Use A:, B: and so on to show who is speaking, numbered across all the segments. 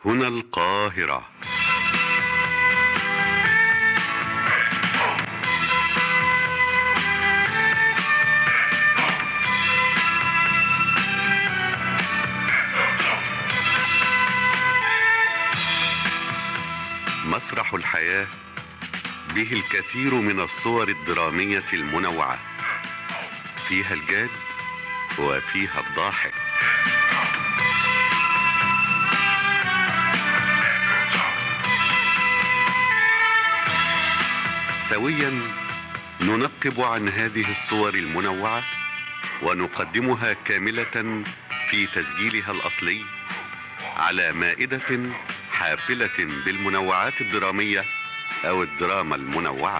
A: هنا القاهرة مسرح الحياة به الكثير من الصور الدرامية المنوعة فيها الجاد وفيها الضاحك سويا ننقب عن هذه الصور المنوعة ونقدمها كاملة في تسجيلها الأصلي على مائدة حافلة بالمنوعات الدرامية أو الدراما المنوعة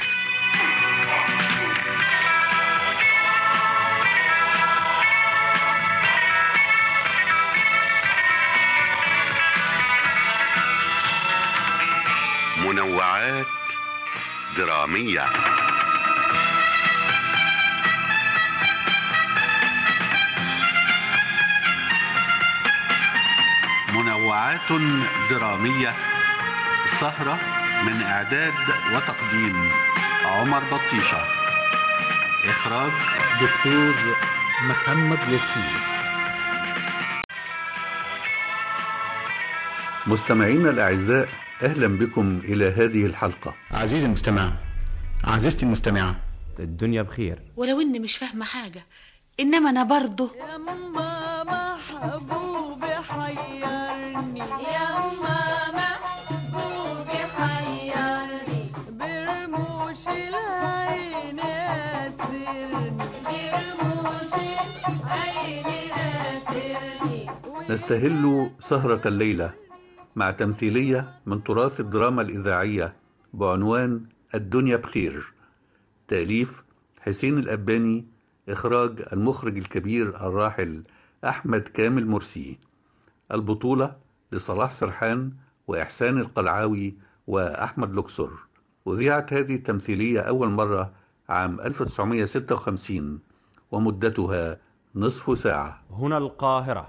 A: منوعات درامية منوعات درامية سهرة من إعداد وتقديم عمر بطيشة إخراج
B: دكتور محمد لطفي
C: مستمعينا الأعزاء أهلا بكم إلى هذه الحلقة
D: عزيزي المستمع عزيزتي المستمعة
E: الدنيا بخير
F: ولو اني مش فاهمه حاجه انما انا برضه
G: يما محبوبي حيرني
H: يما محبوبي حيرني
G: برموش العين اسرني
H: برموش عيني اسرني
C: نستهل سهرة الليلة مع تمثيلية من تراث الدراما الإذاعية بعنوان الدنيا بخير تأليف حسين الأباني إخراج المخرج الكبير الراحل أحمد كامل مرسي البطولة لصلاح سرحان وإحسان القلعاوي وأحمد لوكسر أذيعت هذه التمثيلية أول مرة عام 1956 ومدتها نصف ساعة
E: هنا القاهرة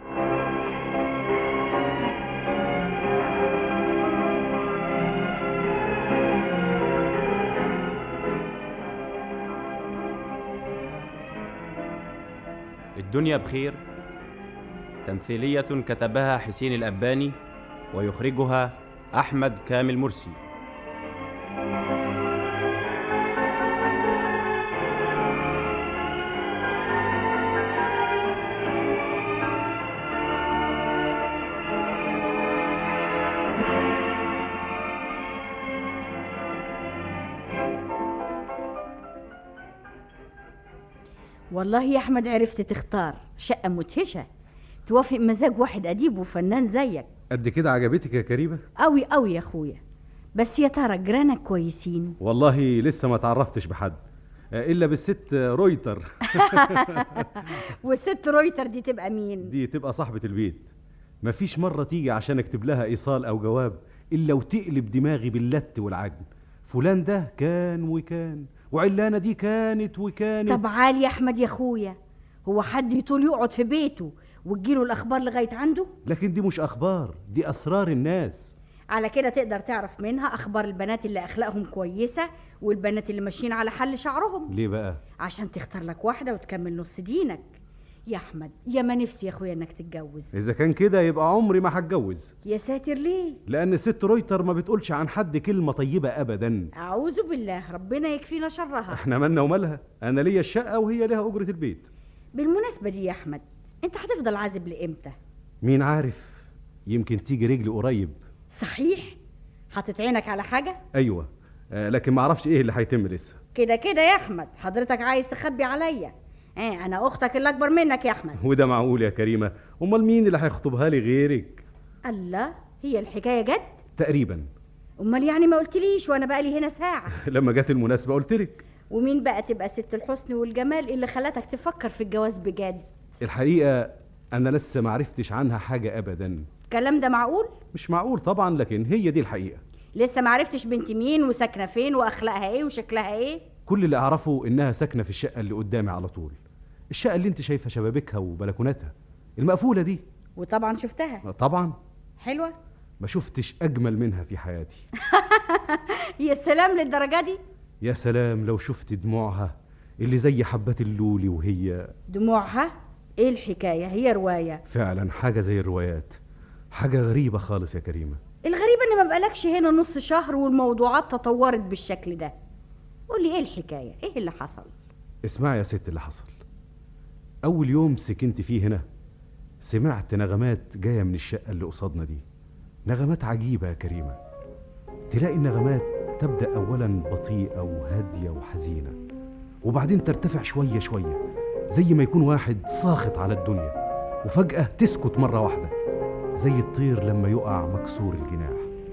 E: الدنيا بخير تمثيلية كتبها حسين الأباني ويخرجها أحمد كامل مرسي
I: والله يا احمد عرفت تختار شقه مدهشه توافق مزاج واحد اديب وفنان زيك
J: قد كده عجبتك يا كريمة؟
I: قوي قوي يا اخويا بس يا ترى جيرانك كويسين
J: والله لسه ما تعرفتش بحد آه، إلا بالست رويتر
I: والست رويتر دي تبقى مين
J: دي تبقى صاحبة البيت مفيش مرة تيجي عشان أكتب لها إيصال أو جواب إلا وتقلب دماغي باللت والعجن فلان ده كان وكان وعلانة دي كانت وكانت
I: طب عالي يا احمد يا اخويا هو حد يطول يقعد في بيته وتجيله الاخبار لغايه عنده
J: لكن دي مش أخبار دي أسرار الناس
I: على كده تقدر تعرف منها اخبار البنات اللي اخلاقهم كويسه والبنات اللي ماشيين على حل شعرهم
J: ليه بقى؟
I: عشان تختار لك واحده وتكمل نص دينك يا احمد يا ما نفسي يا اخويا انك تتجوز
J: إذا كان كده يبقى عمري ما هتجوز
I: يا ساتر ليه
J: لأن الست رويتر ما بتقولش عن حد كلمة طيبة أبدا
I: اعوذ بالله ربنا يكفينا شرها
J: احنا مالنا ومالها أنا ليا الشقة وهي ليها أجرة البيت
I: بالمناسبه دي يا احمد انت هتفضل عازب لامتى
J: مين عارف يمكن تيجي رجلي قريب
I: صحيح حاطط عينك على حاجه
J: ايوه آه لكن ما اعرفش ايه اللي هيتم لسه
I: كده كده يا احمد حضرتك عايز تخبي عليا اه انا اختك اللي اكبر منك يا احمد
J: وده معقول يا كريمه امال مين اللي هيخطبها لي غيرك
I: الله هي الحكايه جد
J: تقريبا
I: امال يعني ما قلتليش وانا بقالي هنا ساعه
J: لما جت المناسبه قلت لك
I: ومين بقى تبقى ست الحسن والجمال اللي خلتك تفكر في الجواز بجد
J: الحقيقه انا لسه ما عرفتش عنها حاجه ابدا
I: الكلام ده معقول
J: مش معقول طبعا لكن هي دي الحقيقه
I: لسه ما عرفتش بنت مين وساكنه فين واخلاقها ايه وشكلها ايه
J: كل اللي اعرفه انها ساكنه في الشقه اللي قدامي على طول الشقه اللي انت شايفه شبابيكها وبلكوناتها المقفوله دي
I: وطبعا شفتها
J: طبعا
I: حلوه
J: ما شفتش اجمل منها في حياتي
I: يا سلام للدرجة دي
J: يا سلام لو شفت دموعها اللي زي حبات اللولي وهي
I: دموعها ايه الحكاية هي رواية
J: فعلا حاجة زي الروايات حاجة غريبة خالص يا كريمة
I: الغريب ان ما بقالكش هنا نص شهر والموضوعات تطورت بالشكل ده قولي ايه الحكاية ايه اللي حصل
J: اسمعي يا ست اللي حصل أول يوم سكنت فيه هنا سمعت نغمات جاية من الشقة اللي قصادنا دي نغمات عجيبة يا كريمة تلاقي النغمات تبدأ أولا بطيئة وهادية وحزينة وبعدين ترتفع شوية شوية زي ما يكون واحد ساخط على الدنيا وفجأة تسكت مرة واحدة زي الطير لما يقع مكسور الجناح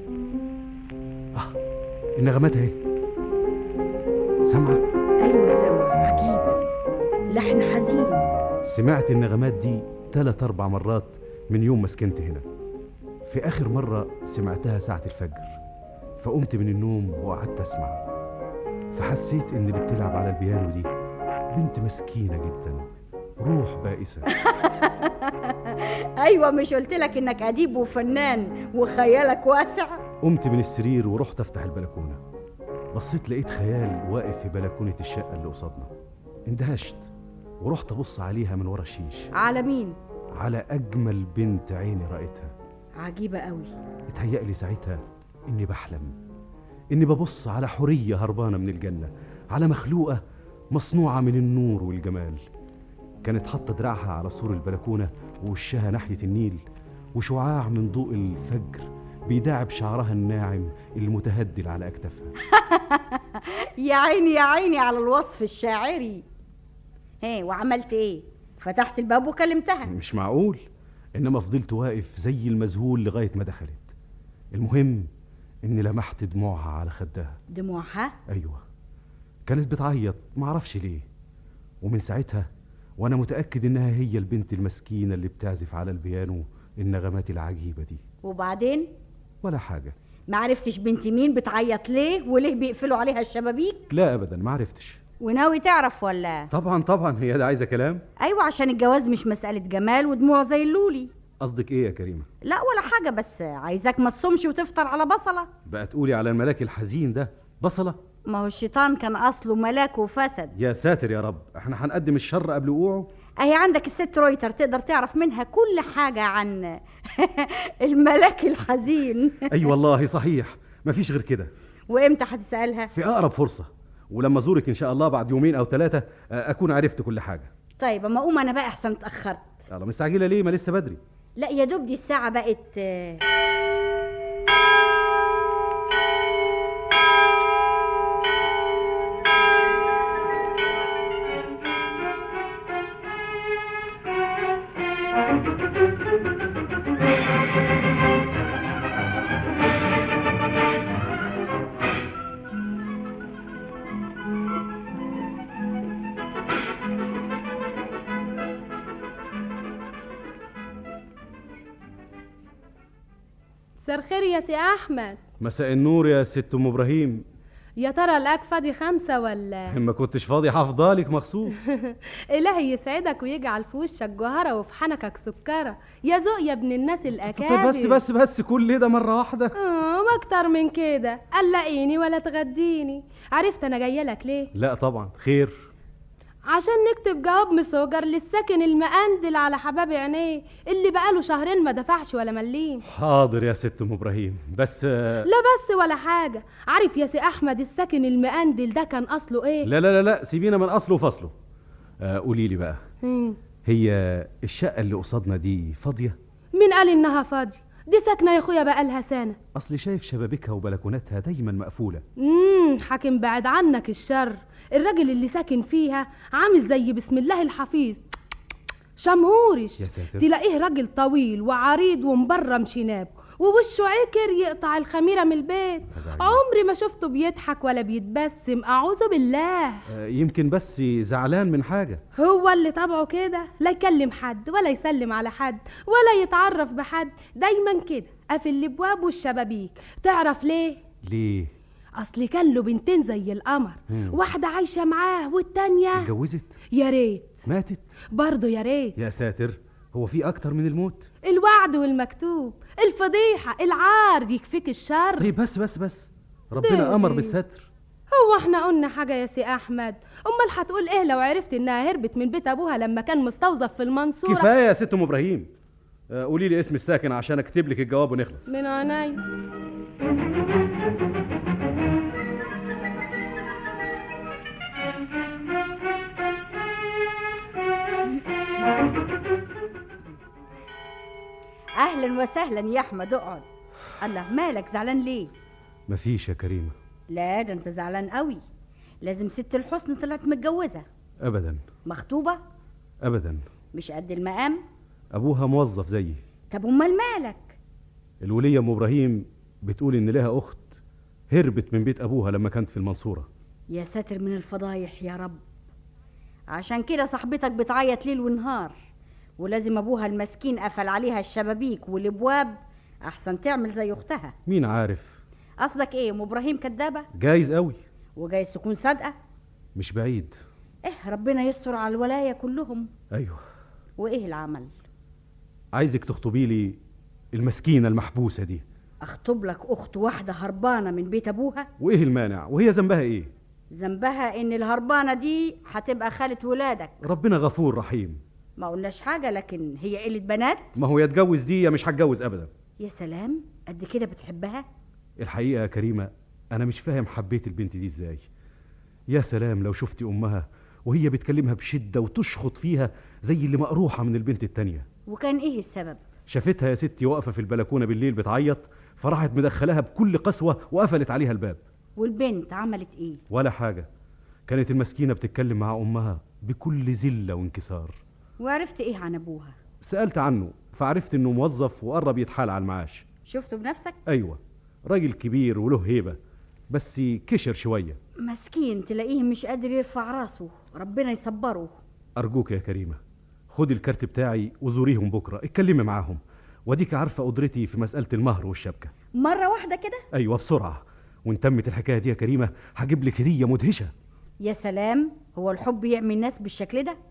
J: آه النغمات اهي سامعة
I: ايوه سامع عجيبة لحن حزين
J: سمعت النغمات دي تلات أربع مرات من يوم ما سكنت هنا في آخر مرة سمعتها ساعة الفجر فقمت من النوم وقعدت أسمع فحسيت إن اللي بتلعب على البيانو دي بنت مسكينة جدا روح بائسة
I: ايوه مش قلت لك انك اديب وفنان وخيالك واسع
J: قمت من السرير ورحت أفتح البلكونة بصيت لقيت خيال واقف في بلكونة الشقة اللي قصادنا اندهشت ورحت أبص عليها من ورا الشيش
I: على مين
J: على أجمل بنت عيني رأيتها
I: عجيبة قوي
J: اتهيألي ساعتها إني بحلم إني ببص على حورية هربانة من الجنة على مخلوقة مصنوعة من النور والجمال كانت حاطة دراعها على سور البلكونة ووشها ناحية النيل وشعاع من ضوء الفجر بيداعب شعرها الناعم المتهدل على أكتافها
I: يا عيني يا عيني على الوصف الشاعري ايه وعملت ايه فتحت الباب وكلمتها
J: مش معقول إنما فضلت واقف زي المذهول لغاية ما دخلت المهم إني لمحت دموعها على خدها
I: دموعها
J: أيوة كانت بتعيط معرفش ليه ومن ساعتها وأنا متأكد إنها هي البنت المسكينة اللي بتعزف على البيانو النغمات العجيبة دي
I: وبعدين
J: ولا حاجة
I: معرفتش بنت مين بتعيط ليه وليه بيقفلوا عليها الشبابيك
J: لا أبدا معرفتش
I: وناوي تعرف ولا
J: طبعا طبعا هي ده عايزة كلام
I: ايوه عشان الجواز مش مسألة جمال ودموع زي اللولي
J: قصدك إيه يا كريمة
I: لا ولا حاجة بس عايزاك ما تصومش وتفطر على بصلة
J: بقى تقولي على الملاك الحزين ده بصلة
I: ما هو الشيطان كان اصله ملاك وفسد
J: يا ساتر يا رب احنا هنقدم الشر قبل وقوعه
I: اهي عندك الست رويتر تقدر تعرف منها كل حاجة عن الملاك الحزين
J: أي والله صحيح مفيش غير كده
I: وامتى هتسألها
J: في أقرب فرصة ولما أزورك إن شاء الله بعد يومين أو ثلاثة أكون عرفت كل حاجة
I: طيب اما اقوم انا بقى احسن اتأخرت
J: يلا مستعجلة ليه ما لسه بدري
I: لا يا دوب دي الساعة بقت آه،
K: مساء الخير يا سي احمد
J: مساء النور يا ست أم إبراهيم
K: يا ترى الاك فاضي خمسة ولا
J: ما كنتش فاضي هفضلك مخصوص
K: الهي يسعدك ويجعل في وشك جوهرة وفي حنكك سكرة يا ذوق يا ابن الناس
J: طب
K: الاكابر
J: بس بس بس كل ده مرة واحدة
K: اه ما اكتر من كده قلقيني ولا تغديني عرفت انا جايه لك ليه
J: لا طبعا خير
K: عشان نكتب جواب مسوجر للساكن المقندل على حباب عينيه اللي بقاله شهرين ما دفعش ولا مليم
J: حاضر يا ست أم إبراهيم بس آه،
K: لا بس ولا حاجة عارف يا سي أحمد الساكن المقندل ده كان أصله إيه؟
J: لا لا لا لا سيبينا من أصله وفصله آه، قولي لي بقى
K: مم.
J: هي الشقة اللي قصادنا دي فاضية
K: مين قال إنها فاضية؟ دي ساكنة يا أخويا بقالها سنة
J: أصلي شايف شبابيكها وبلكوناتها دايما مقفولة
K: امم حاكم بعد عنك الشر الراجل اللي ساكن فيها عامل زي بسم الله الحفيظ شمهورش
J: يا ساتر
K: تلاقيه راجل طويل وعريض ومبرم شناب ووشه عكر يقطع الخميرة من البيت عمري ما شفته بيضحك ولا بيتبسم أعوذ بالله
J: آه، يمكن بس زعلان من حاجة
K: هو اللي طبعه كده لا يكلم حد ولا يسلم على حد ولا يتعرف بحد دايما كده قافل الابواب والشبابيك تعرف ليه
J: ليه
K: اصل كان له بنتين زي القمر
J: مم.
K: واحده عايشه معاه والتانيه
J: اتجوزت
K: يا ريت
J: ماتت
K: برضه يا ريت
J: يا ساتر هو في أكتر من الموت
K: الوعد والمكتوب الفضيحة العار يكفيك الشر
J: طيب بس بس بس ربنا
K: ليه؟
J: امر بالستر
K: هو احنا قلنا حاجة يا سي أحمد أمال هتقول إيه لو عرفت إنها هربت من بيت أبوها لما كان مستوظف في المنصورة
J: كفايه يا ست ام ابراهيم آه، قولي لي اسم الساكن عشان اكتب لك الجواب ونخلص
K: من عيني
I: اهلا وسهلا يا احمد اقعد الله مالك زعلان ليه
J: مفيش يا كريمه
I: لا ده انت زعلان قوي لازم ست الحسن طلعت متجوزه
J: ابدا
I: مخطوبه
J: ابدا
I: مش قد المقام
J: ابوها موظف زيي
I: طب امال مالك
J: الوليه ام ابراهيم بتقول ان لها اخت هربت من بيت ابوها لما كانت في المنصوره
I: يا ساتر من الفضايح يا رب عشان كده صاحبتك بتعيط ليل ونهار ولازم ابوها المسكين قفل عليها الشبابيك والابواب احسن تعمل زي اختها
J: مين عارف
I: قصدك ايه ام ابراهيم كدابه
J: جايز قوي
I: وجايز تكون صادقه
J: مش بعيد
I: ايه ربنا يستر على الولايه كلهم
J: ايوه
I: وايه العمل
J: عايزك تخطبي لي المسكينه المحبوسه دي
I: اخطب لك اخت واحده هربانه من بيت ابوها
J: وايه المانع وهي ذنبها ايه
I: ذنبها ان الهربانه دي هتبقى خاله ولادك
J: ربنا غفور رحيم
I: ما قلناش حاجه لكن هي قله بنات
J: ما هو يتجوز دي يا مش هتجوز ابدا
I: يا سلام قد كده بتحبها
J: الحقيقه يا كريمه انا مش فاهم حبيت البنت دي ازاي يا سلام لو شفتي امها وهي بتكلمها بشده وتشخط فيها زي اللي مقروحه من البنت التانيه
I: وكان ايه السبب
J: شافتها يا ستي واقفه في البلكونه بالليل بتعيط فراحت مدخلاها بكل قسوه وقفلت عليها الباب
I: والبنت عملت ايه
J: ولا حاجه كانت المسكينه بتتكلم مع امها بكل ذله وانكسار
I: وعرفت ايه عن ابوها
J: سالت عنه فعرفت انه موظف وقرب يتحال على المعاش
I: شفته بنفسك
J: ايوه راجل كبير وله هيبه بس كشر شويه
I: مسكين تلاقيه مش قادر يرفع راسه ربنا يصبره
J: ارجوك يا كريمه خدي الكارت بتاعي وزوريهم بكره اتكلمي معاهم واديك عارفه قدرتي في مساله المهر والشبكه
I: مره واحده كده
J: ايوه بسرعه وان تمت الحكايه دي يا كريمه هجيب لك هديه مدهشه
I: يا سلام هو الحب يعمي الناس بالشكل ده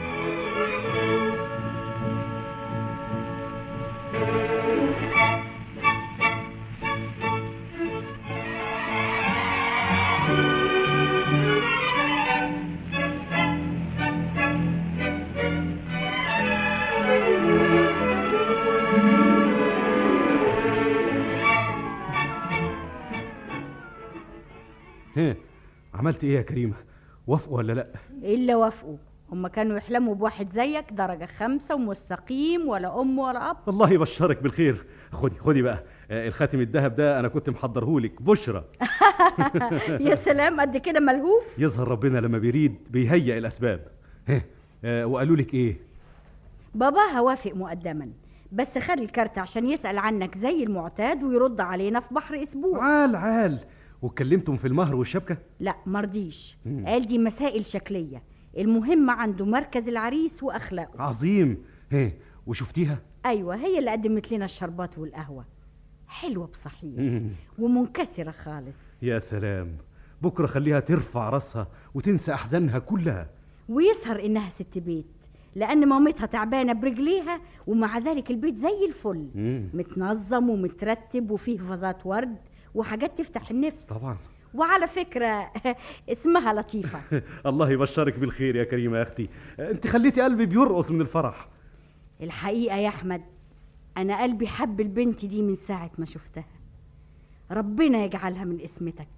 J: ها عملت ايه يا كريمه وافقوا ولا لا
I: الا وافقوا هما كانوا يحلموا بواحد زيك درجة خمسة ومستقيم ولا أم ولا أب
J: الله يبشرك بالخير خدي خدي بقى آه، الخاتم الذهب ده انا كنت محضرهولك بشرى
I: يا سلام قد كده ملهوف
J: يظهر ربنا لما بيريد بيهيئ الاسباب ها آه، وقالوا لك ايه
I: باباها وافق مقدما بس خلي الكارت عشان يسأل عنك زي المعتاد ويرد علينا في بحر أسبوع
J: عال عال واتكلمتم في المهر والشبكه
I: لا مرضيش
J: مم.
I: قال دي مسائل شكلية المهم عنده مركز العريس وأخلاقه
J: عظيم ها وشفتيها
I: أيوة هي اللي قدمت لنا الشربات والقهوة حلوة بصحيح
J: مم.
I: ومنكسرة خالص
J: يا سلام بكره خليها ترفع راسها وتنسى احزانها كلها
I: ويسهر إنها ست بيت لأن مامتها تعبانة برجليها ومع ذلك البيت زي الفل
J: مم.
I: متنظم ومترتب وفيه فازات ورد وحاجات تفتح النفس
J: طبعا
I: وعلى فكرة اسمها لطيفة
J: الله يبشرك بالخير يا كريمه يا اختي انت خليتي قلبي بيرقص من الفرح
I: الحقيقة يا أحمد أنا قلبي حب البنت دي من ساعة ما شفتها ربنا يجعلها من اسمتك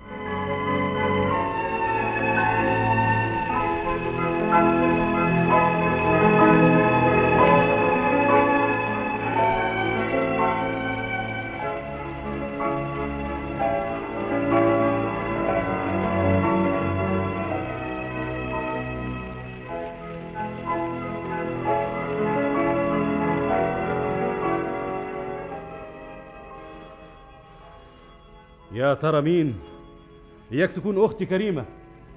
J: يا ترى مين اياك تكون اختي كريمه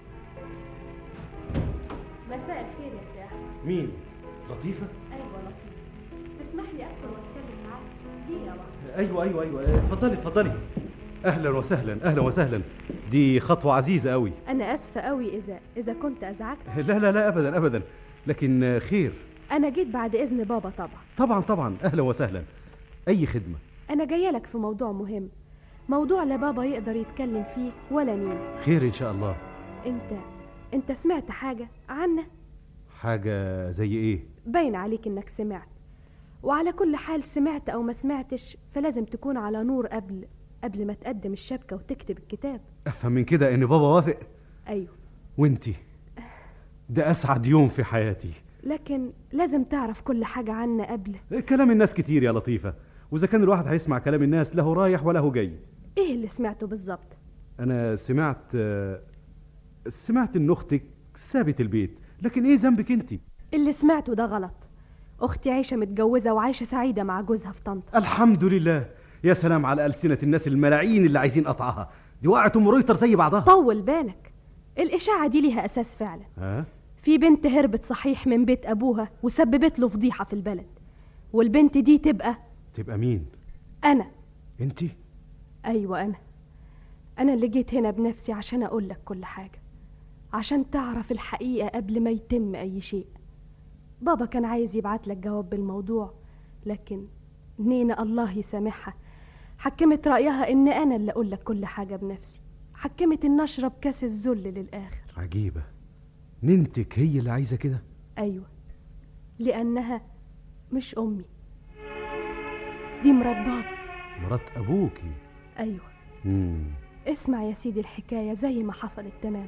K: مساء الخير يا سي أحمد
J: مين لطيفه
K: أيوة لطيف تسمح لي أدخل وأتكلم معاك دقيقة واحدة
J: ايوه ايوه ايوه اتفضلي اتفضلي اهلا وسهلا اهلا وسهلا دي خطوه عزيزه قوي
K: أنا آسفة قوي إذا إذا كنت أزعجت
J: لا لا لا ابدا ابدا لكن خير
K: أنا جيت بعد إذن بابا طبعا
J: طبعا طبعا اهلا وسهلا اي خدمه
K: انا جايه لك في موضوع مهم موضوع لا بابا يقدر يتكلم فيه ولا مين
J: خير ان شاء الله
K: انت انت سمعت حاجه عنا
J: حاجه زي ايه
K: باين عليك انك سمعت وعلى كل حال سمعت او ما سمعتش فلازم تكون على نور قبل قبل ما تقدم الشبكه وتكتب الكتاب
J: افهم من كده ان بابا وافق
K: ايوه
J: وانتي ده اسعد يوم في حياتي
K: لكن لازم تعرف كل حاجه عنا قبل
J: كلام الناس كتير يا لطيفه واذا كان الواحد هيسمع كلام الناس له رايح وله جاي
K: ايه اللي سمعته بالظبط
J: انا سمعت آه، سمعت ان اختك سابت البيت لكن ايه ذنبك انتي
K: اللي سمعته ده غلط اختي عايشه متجوزه وعايشه سعيده مع جوزها في طنطا
J: الحمد لله يا سلام على ألسنة الناس الملايين اللي عايزين قطعها دي وقعت ام رويتر زي بعضها
K: طول بالك الاشاعه دي ليها اساس فعلا
J: ها
K: في بنت هربت صحيح من بيت ابوها وسببت له فضيحه في البلد والبنت دي تبقى
J: تبقى مين
K: انا
J: انتي
K: ايوه انا انا اللي جيت هنا بنفسي عشان اقول لك كل حاجه عشان تعرف الحقيقه قبل ما يتم اي شيء بابا كان عايز يبعت لك جواب بالموضوع لكن نينا الله يسامحها حكمت رايها ان انا اللي اقول لك كل حاجه بنفسي حكمت ان اشرب كاس الذل للاخر
J: عجيبة ننتك هي اللي عايزة كده
K: ايوه لانها مش امي دي مرات بابا
J: مرات ابوكي
K: ايوه
J: مم.
K: اسمع يا سيدي الحكايه زي ما حصلت تمام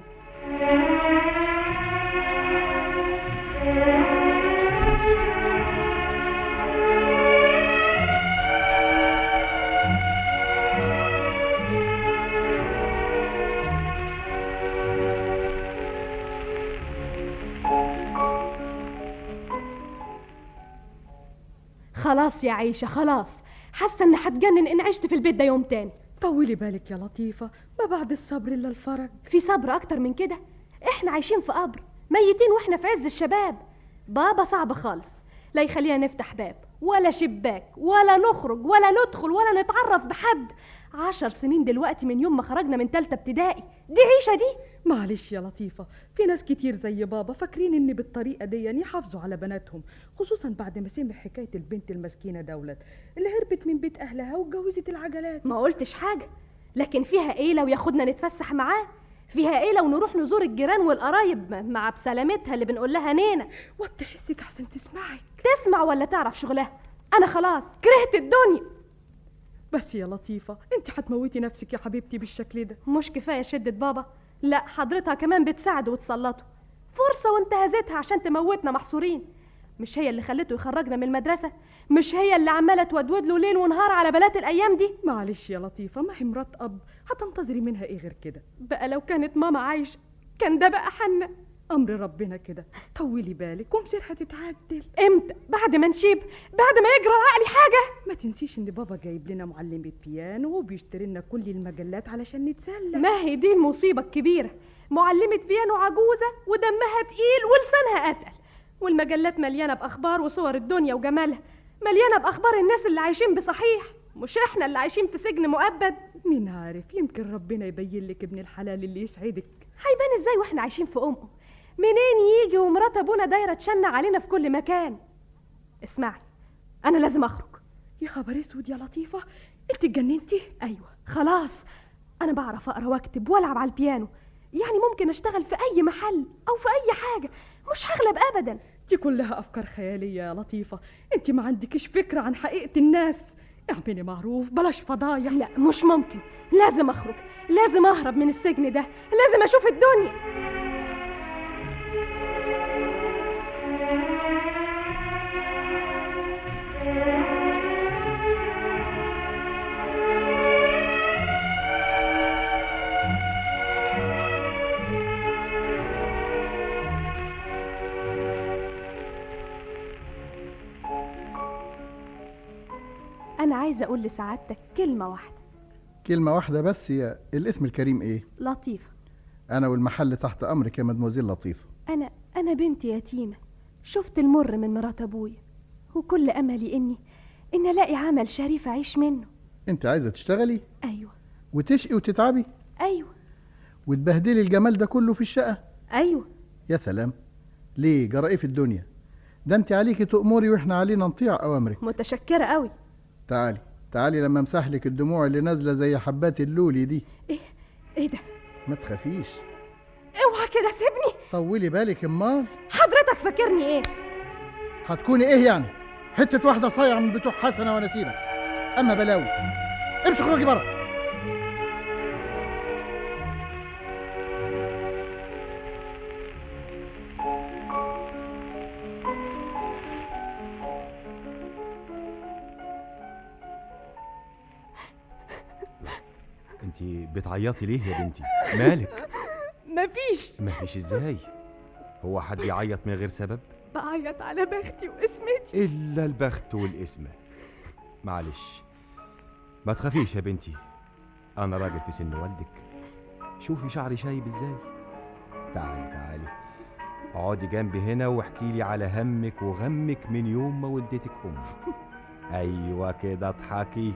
K: خلاص يا عيشه خلاص حاسه اني هتجنن ان عشت في البيت ده يوم تاني
L: طولي بالك يا لطيفة ما بعد الصبر إلا الفرج
K: في صبر اكتر من كده احنا عايشين في قبر ميتين واحنا في عز الشباب بابا صعب خالص لا يخلينا نفتح باب ولا شباك ولا نخرج ولا ندخل ولا نتعرف بحد عشر سنين دلوقتي من يوم ما خرجنا من تالتة ابتدائي دي عيشة دي
L: معلش يا لطيفة في ناس كتير زي بابا فاكرين ان بالطريقة دي يحافظوا على بناتهم خصوصا بعد ما سمع حكاية البنت المسكينة دولت اللي هربت من بيت اهلها واتجوزت العجلات
K: ما قلتش حاجة لكن فيها ايه لو ياخدنا نتفسح معاه فيها ايه لو نروح نزور الجيران والقرايب م- مع بسلامتها اللي بنقول لها نينا
L: وطي حسك احسن تسمعك
K: تسمع ولا تعرف شغلها انا خلاص كرهت الدنيا
L: بس يا لطيفة انت هتموتي نفسك يا حبيبتي بالشكل ده
K: مش كفايه شده بابا لا حضرتها كمان بتساعد وتسلطه فرصه وانتهزتها عشان تموتنا محصورين مش هي اللي خلته يخرجنا من المدرسه مش هي اللي عماله تودود له ليل ونهار على بنات الايام دي
L: معلش يا لطيفة ما هي مرات اب هتنتظري منها ايه غير كده
K: بقى لو كانت ماما عايشه كان ده بقى حنا
L: امر ربنا كده طولي بالك ومصيرها تتعدل
K: امتى بعد ما نشيب بعد ما يجرى عقلي حاجه
L: ما تنسيش ان بابا جايب لنا معلمة بيانو وبيشتري لنا كل المجلات علشان نتسلى
K: ما هي دي المصيبه الكبيره معلمه بيانو عجوزه ودمها تقيل ولسانها اتقل والمجلات مليانه باخبار وصور الدنيا وجمالها مليانه باخبار الناس اللي عايشين بصحيح مش احنا اللي عايشين في سجن مؤبد
L: مين عارف يمكن ربنا يبين لك ابن الحلال اللي يسعدك
K: هيبان ازاي واحنا عايشين في امه منين يجي ومرات ابونا دايره تشنع علينا في كل مكان اسمعي انا لازم اخرج
L: يا خبر اسود يا لطيفة انت اتجننتي
K: ايوه خلاص انا بعرف اقرا واكتب والعب على البيانو يعني ممكن اشتغل في اي محل او في اي حاجه مش هغلب ابدا
L: دي كلها افكار خيالية يا لطيفة انت ما عندكش فكرة عن حقيقة الناس اعملي معروف بلاش فضايح
K: لا مش ممكن لازم اخرج لازم اهرب من السجن ده لازم اشوف الدنيا انا عايزه اقول لسعادتك كلمه واحده
M: كلمة واحدة بس يا الاسم الكريم ايه
K: لطيفه
M: انا والمحل تحت امرك يا مدموزيل لطيفة
K: انا انا بنت يتيمه شفت المر من مرات ابويا وكل املي اني ان الاقي عمل شريف اعيش منه
M: انت عايزة تشتغلي
K: ايوه
M: وتشقي وتتعبي
K: ايوه
M: وتبهدلي الجمال ده كله في الشقة
K: ايوه
M: يا سلام ليه جرى ايه في الدنيا ده انت عليكي تأمري واحنا علينا نطيع اوامرك
K: متشكره قوي
M: تعالي تعالي لما امسح لك الدموع اللي نازله زي حبات اللولي دي
K: ايه ده
M: ما تخافيش
K: اوعى كده سيبني
M: طولي بالك امال
K: حضرتك فاكرني ايه
M: هتكوني ايه يعني حته واحده صايعه من بتوع حسنه ونسيبه اما بلاوي امشي خرجي بره
E: انت بتعيطي ليه يا بنتي مالك
K: مفيش
E: مفيش ازاي هو حد يعيط من غير سبب
K: بعيط على بختي واسمتي
E: الا البخت والاسم معلش ما تخافيش يا بنتي انا راجل في سن والدك شوفي شعري شايب ازاي تعالي تعالي اقعدي جنبي هنا واحكي لي على همك وغمك من يوم ما ولدتك امك ايوه كده اضحكي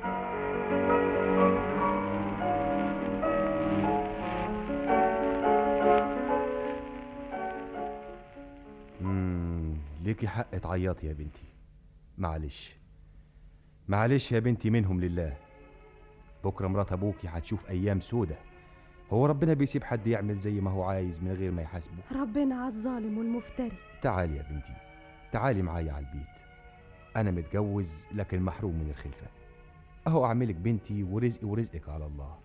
E: مم، ليكي حق تعيطي يا بنتي معلش معلش يا بنتي منهم لله بكره مرات ابوكي هتشوف ايام سودة هو ربنا بيسيب حد يعمل زي ما هو عايز من غير ما يحاسبه
K: ربنا على الظالم والمفتري
E: تعالي يا بنتي تعالي معايا على البيت انا متجوز لكن محروم من الخلفه اهو اعملك بنتي ورزقي ورزقك على الله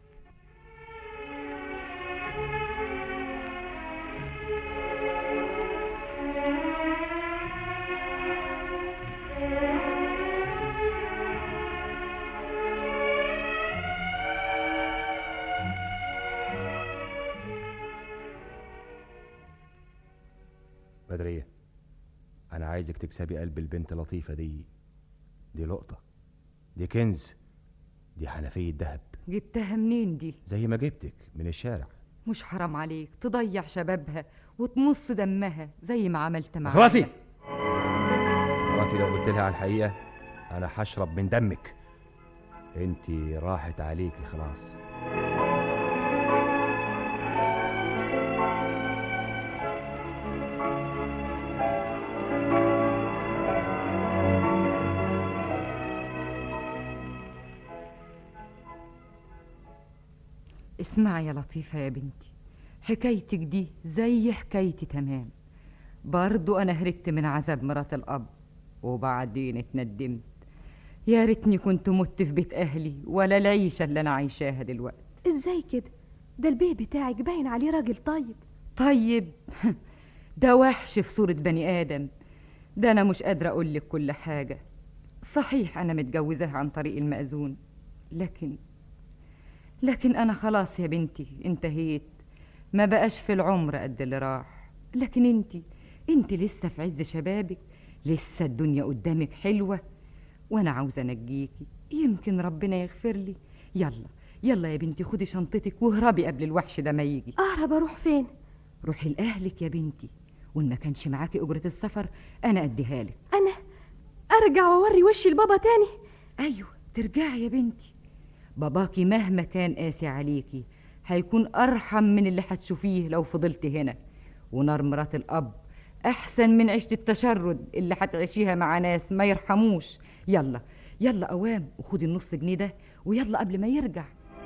E: بدرية أنا عايزك تكسبي قلب البنت لطيفة دي دي لقطة دي كنز دي حنفية دهب
N: جبتها منين دي
E: زي ما جبتك من الشارع
N: مش حرام عليك تضيع شبابها وتمص دمها زي ما عملت معايا
E: خلاصي مراتي لو قلت لها على الحقيقة أنا هشرب من دمك انت راحت عليكي خلاص
N: اسمعي يا لطيفة يا بنتي حكايتك دي زي حكايتي تمام برضو أنا هربت من عذاب مرات الأب وبعدين اتندمت يا ريتني كنت مت في بيت أهلي ولا العيشة اللي أنا عايشاها دلوقتي
K: ازاي كده ده البيه بتاعك باين عليه راجل طيب
N: طيب ده وحش في صورة بني آدم ده أنا مش قادرة أقول لك كل حاجة صحيح أنا متجوزاه عن طريق المأذون لكن لكن أنا خلاص يا بنتي انتهيت ما بقاش في العمر قد اللي راح لكن انتي انتي لسه في عز شبابك لسه الدنيا قدامك حلوة وأنا عاوزة أنجيكي يمكن ربنا يغفر لي يلا يلا يا بنتي خدي شنطتك واهربي قبل الوحش ده ما يجي
K: اهرب اروح فين
N: روحي لأهلك يا بنتي وإن ما كانش معاكي أجرة السفر أنا أديها لك
K: انا ارجع واوري وشي لبابا تاني
N: أيوة ترجعي يا بنتي باباكي مهما كان قاسي عليكي هيكون أرحم من اللي هتشوفيه لو فضلت هنا ونار مرات الأب أحسن من عيشة التشرد اللي هتعيشيها مع ناس ما يرحموش يلا يلا أوام وخدي النص جنيه ده ويلا قبل ما يرجع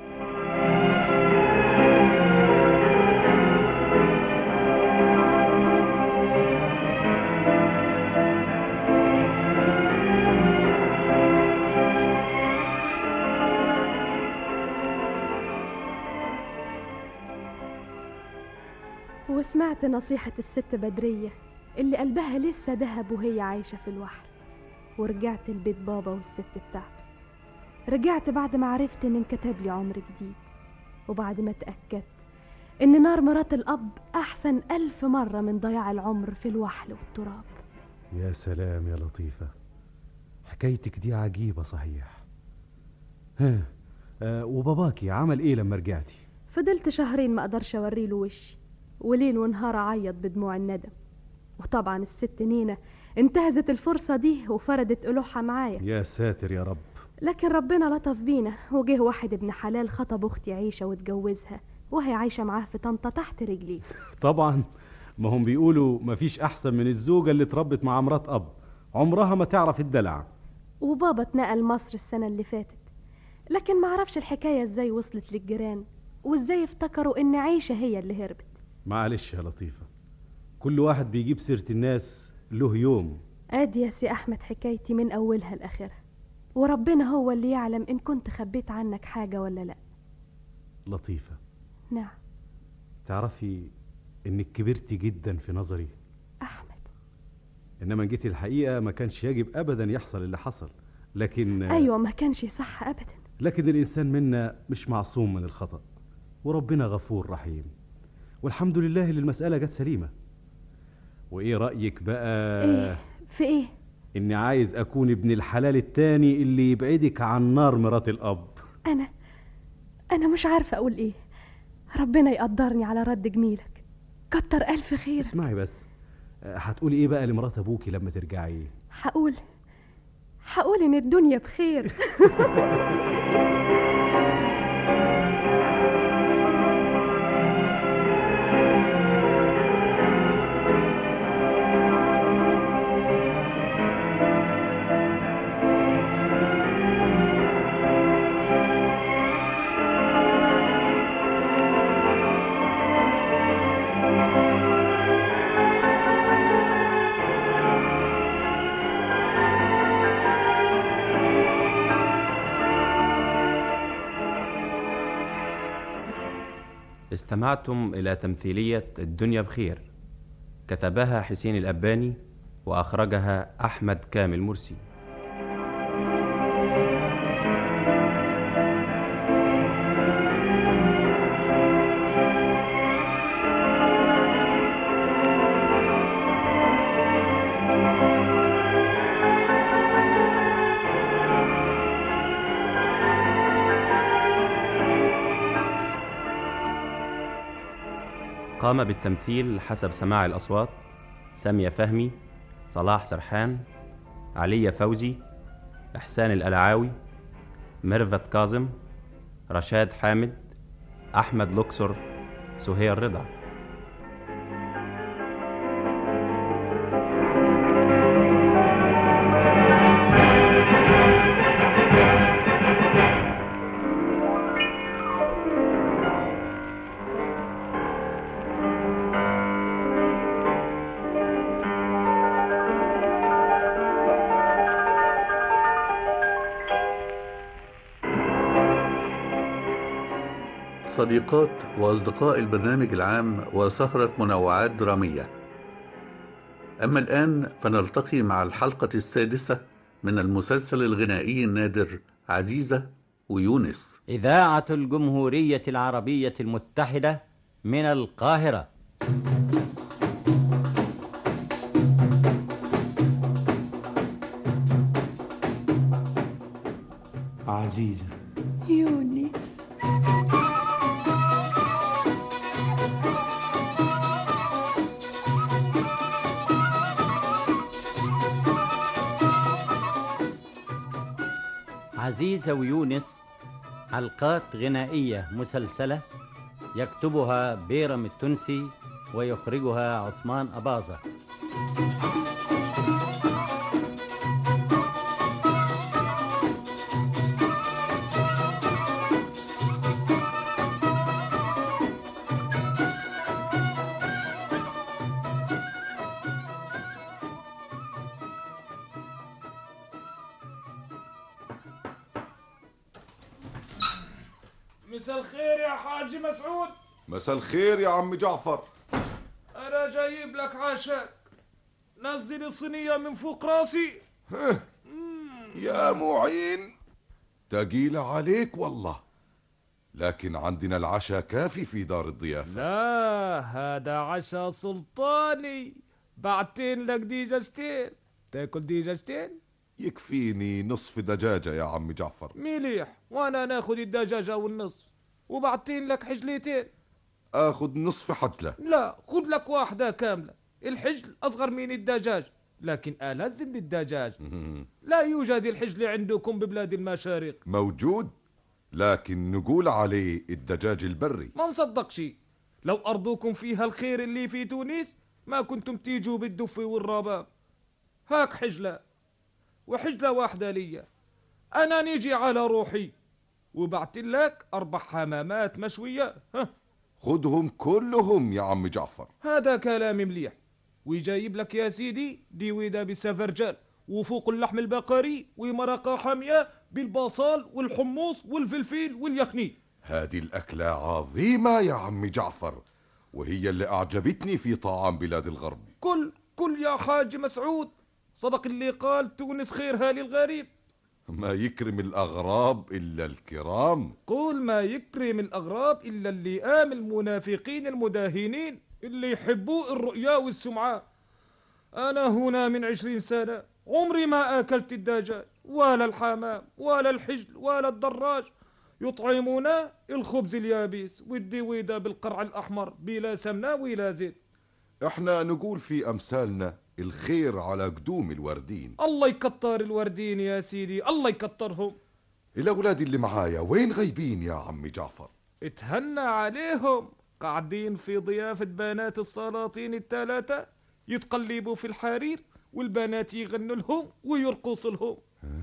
K: وسمعت نصيحة الست بدرية اللي قلبها لسه دهب وهي عايشة في الوحل ورجعت البيت بابا والست بتاعته رجعت بعد ما عرفت ان انكتب لي عمر جديد وبعد ما اتأكدت ان نار مرات الأب أحسن ألف مرة من ضياع العمر في الوحل والتراب
J: يا سلام يا لطيفة حكايتك دي عجيبة صحيح ها آه وباباكي عمل ايه لما رجعتي
K: فضلت شهرين ما اقدرش اوريله وشي وليل ونهار اعيط بدموع الندم وطبعا الست نينا انتهزت الفرصة دي وفردت قلوحها معايا
J: يا ساتر يا رب
K: لكن ربنا لطف بينا وجه واحد ابن حلال خطب اختي عيشة واتجوزها وهي عايشة معاه في طنطا تحت رجلي
J: طبعا ما هم بيقولوا مفيش احسن من الزوجة اللي اتربت مع مرات اب عمرها ما تعرف الدلع
K: وبابا اتنقل مصر السنة اللي فاتت لكن معرفش الحكاية ازاي وصلت للجيران وازاي افتكروا ان عيشة هي اللي هربت
J: معلش يا لطيفة كل واحد بيجيب سيرة الناس له يوم
K: ادي يا سي احمد حكايتي من اولها لاخرها وربنا هو اللي يعلم ان كنت خبيت عنك حاجة ولا لا
J: لطيفة
K: نعم
J: تعرفي انك كبرتي جدا في نظري
K: احمد
J: انما جيتي الحقيقة ما كانش يجب ابدا يحصل اللي حصل لكن
K: ايوه ما كانش صح ابدا
J: لكن الانسان منا مش معصوم من الخطأ وربنا غفور رحيم والحمد لله اللي المسألة جت سليمة وايه رأيك بقى
K: ايه في ايه
J: اني عايز اكون ابن الحلال التاني اللي يبعدك عن نار مرات الاب
K: انا انا مش عارفة اقول ايه ربنا يقدرني على رد جميلك كتر الف خير
J: اسمعي بس آه، هتقولي ايه بقى لمرات ابوكي لما ترجعي
K: هقول هقول ان الدنيا بخير
O: استمعتم إلى تمثيلية الدنيا بخير كتبها حسين الأباني وأخرجها أحمد كامل مرسي قام بالتمثيل حسب سماع الأصوات سامية فهمي صلاح سرحان علية فوزي إحسان الألعاوي ميرفت كاظم رشاد حامد أحمد لوكسر سهير رضا
C: صديقات وأصدقاء البرنامج العام وسهرة منوعات درامية أما الآن فنلتقي مع الحلقة السادسة من المسلسل الغنائي النادر عزيزة ويونس
P: إذاعة الجمهورية العربية المتحدة من القاهرة
Q: عزيزة
G: يونس
P: عزيزة ويونس حلقات غنائية مسلسلة يكتبها بيرم التونسي ويخرجها عثمان أباظة
R: مساء الخير يا حاج مسعود
S: مساء الخير يا عم جعفر
R: انا جايب لك عشاك نزل الصينية من فوق راسي
S: يا معين تقيلة عليك والله لكن عندنا العشاء كافي في دار الضيافة
R: لا هذا عشاء سلطاني بعتين لك ديجاجتين تاكل ديجاجتين
S: يكفيني نصف دجاجة يا عم جعفر
R: مليح وانا ناخد الدجاجة والنصف وبعتين لك حجلتين
S: اخذ نصف حجلة
R: لا خد لك واحدة كاملة الحجل أصغر من الدجاج لكن ألذ من الدجاج لا يوجد الحجل عندكم ببلاد المشارق
S: موجود لكن نقول عليه الدجاج البري
R: ما نصدق شيء لو أرضكم فيها الخير اللي في تونس ما كنتم تيجوا بالدف والرباب هاك حجلة وحجلة واحدة ليا أنا نيجي على روحي وبعت لك أربع حمامات مشوية ها
S: خدهم كلهم يا عم جعفر
R: هذا كلام مليح ويجايب لك يا سيدي ديويدة بالسفرجل وفوق اللحم البقري ومرقة حامية بالبصل والحمص والفلفل واليخني
S: هذه الأكلة عظيمة يا عم جعفر وهي اللي أعجبتني في طعام بلاد الغرب
R: كل كل يا حاج مسعود صدق اللي قال تونس خيرها للغريب
S: ما يكرم الأغراب إلا الكرام
R: قول ما يكرم الأغراب إلا اللئام المنافقين المداهنين اللي يحبوا الرؤيا والسمعة أنا هنا من عشرين سنة عمري ما أكلت الدجاج ولا الحمام ولا الحجل ولا الدراج يطعمونا الخبز اليابس والدويدة بالقرع الأحمر بلا سمنة ولا زيت
S: احنا نقول في أمثالنا الخير على قدوم الوردين
R: الله يكتر الوردين يا سيدي الله يكترهم
S: الأولاد اللي معايا وين غايبين يا عم جعفر
R: اتهنى عليهم قاعدين في ضيافة بنات السلاطين الثلاثة يتقلبوا في الحرير والبنات يغنوا لهم ويرقصوا لهم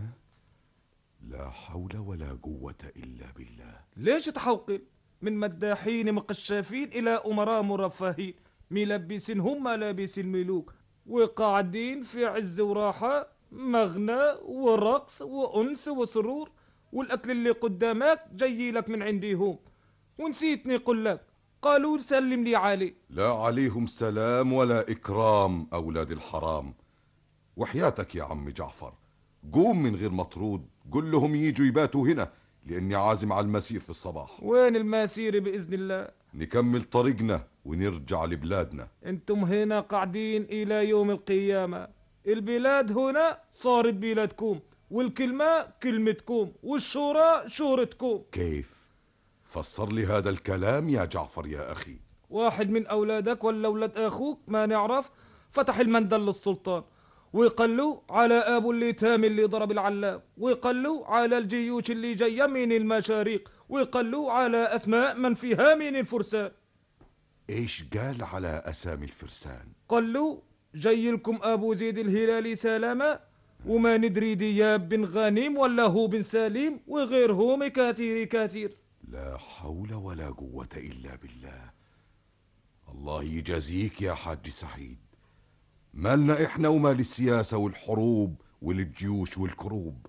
S: لا حول ولا قوة إلا بالله
R: ليش تحوقل من مداحين مقشافين إلى أمراء مرفهين ملبسين هم ملابس الملوك وقاعدين في عز وراحة مغنى ورقص وأنس وسرور والأكل اللي قدامك جاي لك من عنديهم ونسيتني قل لك قالوا سلم لي عليه
S: لا عليهم سلام ولا إكرام أولاد الحرام وحياتك يا عم جعفر قوم من غير مطرود قل لهم يجوا يباتوا هنا لأني عازم على المسير في الصباح
R: وين المسير بإذن الله
S: نكمل طريقنا ونرجع لبلادنا
R: انتم هنا قاعدين إلى يوم القيامة البلاد هنا صارت بلادكم والكلمة كلمتكم والشورى شورتكم
S: كيف فسر لي هذا الكلام يا جعفر يا أخي
R: واحد من أولادك ولا أولاد أخوك ما نعرف فتح المندل للسلطان ويقلوا على أبو اليتام اللي ضرب العلام ويقلوا على الجيوش اللي جاية من المشاريق ويقلوا على أسماء من فيها من الفرسان
S: إيش قال على أسامي الفرسان
R: قالوا جاي لكم أبو زيد الهلالي سلامة وما ندري دياب بن غانم ولا هو بن سليم وغيرهم كثير كثير
S: لا حول ولا قوة إلا بالله الله يجازيك يا حاج سعيد مالنا إحنا ومال السياسة والحروب والجيوش والكروب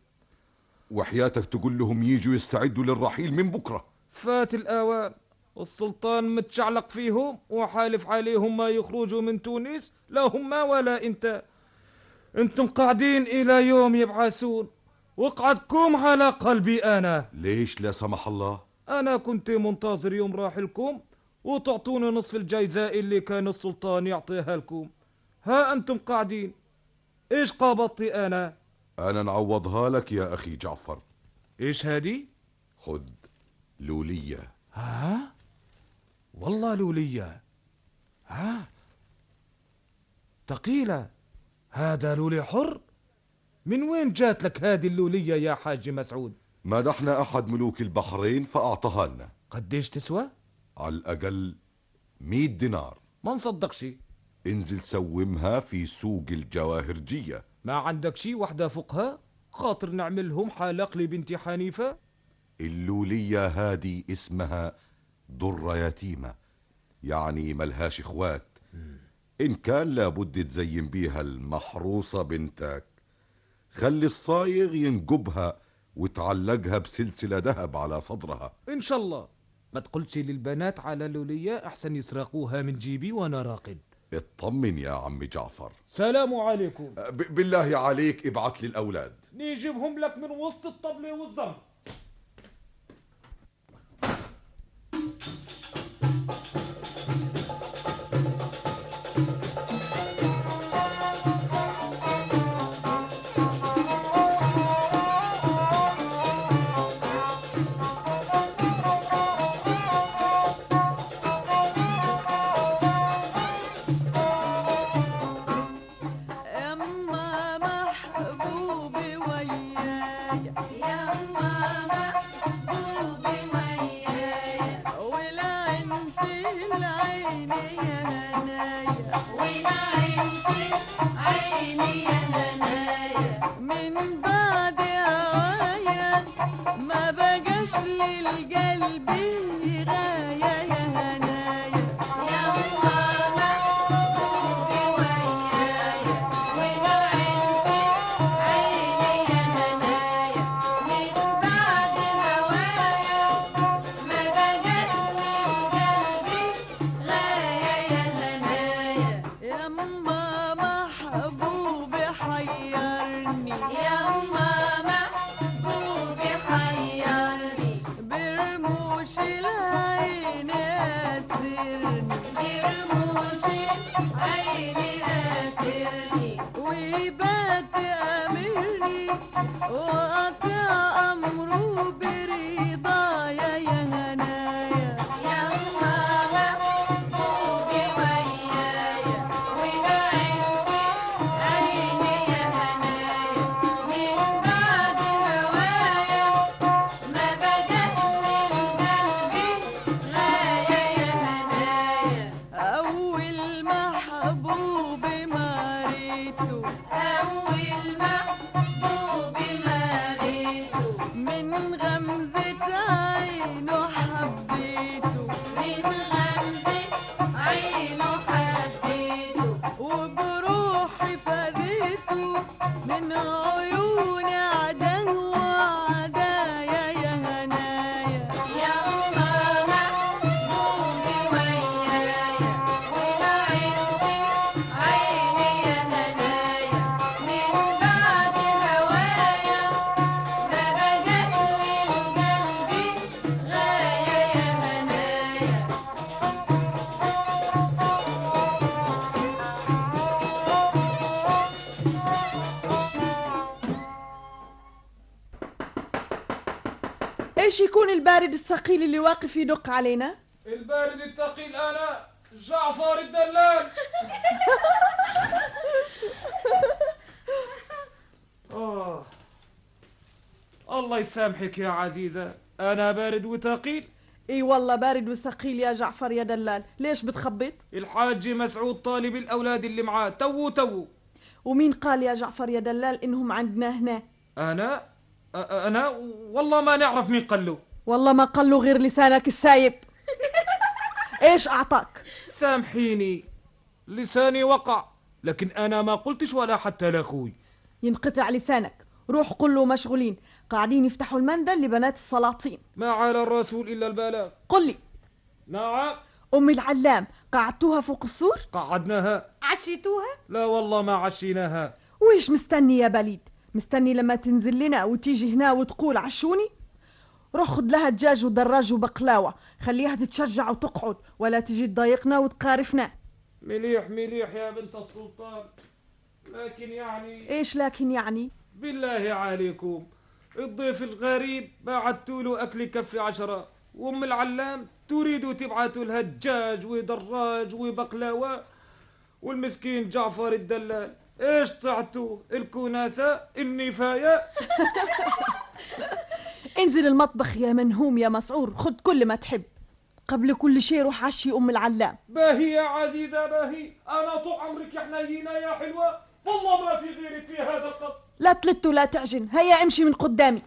S: وحياتك تقول لهم يجوا يستعدوا للرحيل من بكرة
R: فات الأوان والسلطان متشعلق فيهم وحالف عليهم ما يخرجوا من تونس لا هم ولا انت انتم قاعدين الى يوم يبعثون وقعدكم على قلبي انا
S: ليش لا سمح الله
R: انا كنت منتظر يوم راحلكم وتعطوني نصف الجايزة اللي كان السلطان يعطيها لكم ها انتم قاعدين ايش قابضتي انا
S: أنا نعوضها لك يا أخي جعفر
R: ايش هادي
S: خذ لولية
R: ها والله لولية ها تقيلة هذا لولي حر من وين جات لك هذه اللولية يا حاج مسعود
S: مدحنا أحد ملوك البحرين فأعطاها لنا
R: قديش تسوى
S: على الأقل مئة دينار
R: ما نصدق شي
S: انزل سومها في سوق الجواهرجية
R: ما عندك شي وحدة فوقها خاطر نعملهم حلق لبنتي حنيفة
S: اللولية هادي اسمها ضرة يتيمة يعني ملهاش اخوات إن كان لابد تزين بيها المحروسة بنتك خلي الصايغ ينقبها وتعلقها بسلسلة ذهب على صدرها
R: ان شاء الله ما تقولش للبنات على لولية احسن يسرقوها من جيبي وانا راقد
S: اطمن يا عم جعفر
R: سلام عليكم
S: ب- بالله عليك ابعت لي الأولاد
R: نجيبهم لك من وسط الطبلة والزمر
H: يما محبوبي وياي يما بقاش للقلب غاية يا هنايا يا ماما قومي ويايا ولو عرفت عيني يا هنايا من بعد هوايا ما بقاش للقلب غاية يا هنايا يا ماما حبوبي حيرني يا ماما حبوبي حيرني برموش العين أسرني برموش العين أسرني ويبات أمرني وقطع أمره برضايا يا هنايا يا ماما حبوبي ويايا ولا عندي عيني يا هنايا من بعد هوايا ما بقاش للقلب غاية يا هنايا أول محبوب مريته أول محبوب مريته من غمزة عينه حبيته من غمزة عينه حبيته وبروحي فديته من عيون عداه وعدايا يا هنايا يا ماما قومي ويايا ولا عندي عيني يا هنايا من بعد هوايا ما بقاش للقلب غاية يا هنايا
L: ايش يكون البارد الثقيل اللي واقف يدق علينا
R: البارد الثقيل انا جعفر الدلال آه. الله يسامحك يا عزيزة أنا بارد وثقيل
L: اي والله بارد وثقيل يا جعفر يا دلال ليش بتخبط
R: الحاج مسعود طالب الأولاد اللي معاه تو تو
L: ومين قال يا جعفر يا دلال انهم عندنا هنا
R: أنا أ- أنا والله ما نعرف مين قال له
L: والله ما قال له غير لسانك السايب ايش اعطاك
R: سامحيني لساني وقع لكن أنا ما قلتش ولا حتى لأخوي
L: ينقطع لسانك روح قل له مشغولين قاعدين يفتحوا المندل لبنات السلاطين
R: ما على الرسول إلا البلاغ
L: قل لي
R: نعم
L: ام العلام قعدتوها فوق السور
R: قعدناها
I: عشيتوها
R: لا والله ما عشيناها
L: ويش مستني يا بليد مستني لما تنزل لنا وتيجي هنا وتقول عشوني روح خد لها دجاج ودراج وبقلاوة خليها تتشجع وتقعد ولا تجي تضايقنا وتقارفنا
R: مليح مليح يا بنت السلطان لكن يعني
L: ايش لكن يعني
R: بالله عليكم الضيف الغريب بعتوا له أكل كف عشرة وأم العلام تريد تبعتوا لها دجاج ودراج وبقلاوة والمسكين جعفر الدلال ايش طعتوا الكناسة النفاية
L: انزل المطبخ يا منهوم يا مسعور خد كل ما تحب قبل كل شيء روح عشي ام العلام
R: باهي يا عزيزة باهي أنا طول عمرك يا حنينة يا حلوة والله ما في غيرك في هذا القص
L: لا تلت ولا تعجن هيا امشي من قدامي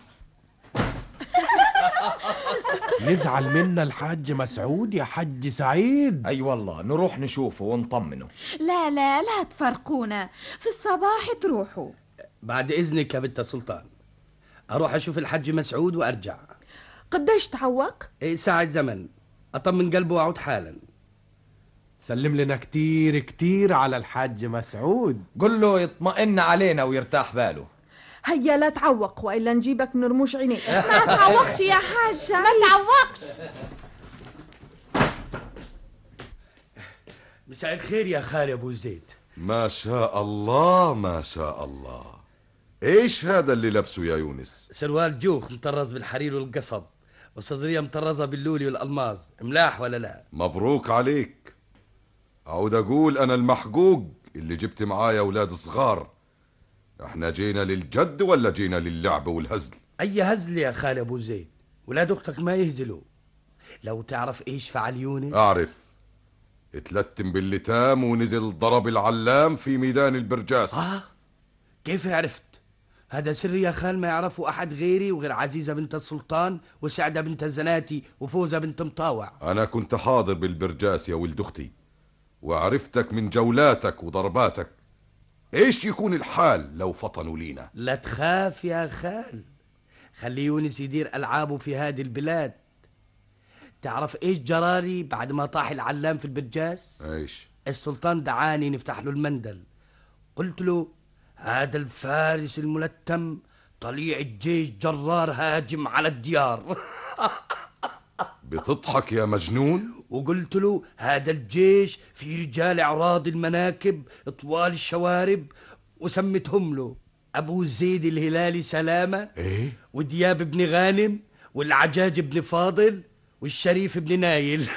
Q: يزعل منا الحاج مسعود يا حج سعيد
T: اي والله نروح نشوفه ونطمنه
U: لا لا لا تفرقونا في الصباح تروحوا
V: بعد إذنك يا بنت سلطان أروح أشوف الحج مسعود وأرجع
L: قديش تعوق
V: إيه ساعة زمن أطمن قلبه وأعود حالا
Q: سلم لنا كتير كتير على الحاج مسعود
T: قل له يطمئن علينا ويرتاح باله
L: هيا لا تعوق والا نجيبك من رموش عينيك
U: ما تعوقش يا حاجة ما تعوقش
V: مساء الخير يا خالي أبو زيد
S: ما شاء الله ما شاء الله ايش هذا اللي لبسه يا يونس
V: سروال جوخ مطرز بالحرير والقصب وصدرية مطرزة باللولي والألماظ ملاح ولا لا
S: مبروك عليك اعود اقول انا المحقوق اللي جبت معايا اولاد صغار احنا جينا للجد ولا جينا للعب والهزل
V: أي هزل يا خالي أبو زيد ولاد أختك ما يهزلوا لو تعرف إيش فعل يونس
S: اعرف اتلتم باللتام ونزل ضرب العلام في ميدان البرجاس
V: آه كيف عرفت هذا سر يا خال ما يعرفه أحد غيري وغير عزيزة بنت السلطان وسعدة بنت الزناتي وفوزة بنت مطاوع
S: أنا كنت حاضر بالبرجاس يا ولد أختي وعرفتك من جولاتك وضرباتك إيش يكون الحال لو فطنوا لينا
V: لا تخاف يا خال خلي يونس يدير ألعابه في هذه البلاد تعرف إيش جرالي بعد ما طاح العلام في البرجاس
S: إيش
V: السلطان دعاني نفتح له المندل قلت له هذا الفارس الملتم طليع الجيش جرار هاجم على الديار
S: بتضحك يا مجنون
V: وقلت له هذا الجيش في رجال اعراض المناكب طوال الشوارب وسميتهم له ابو زيد الهلالي سلامه
S: ايه
V: ودياب بن غانم والعجاج بن فاضل والشريف بن نايل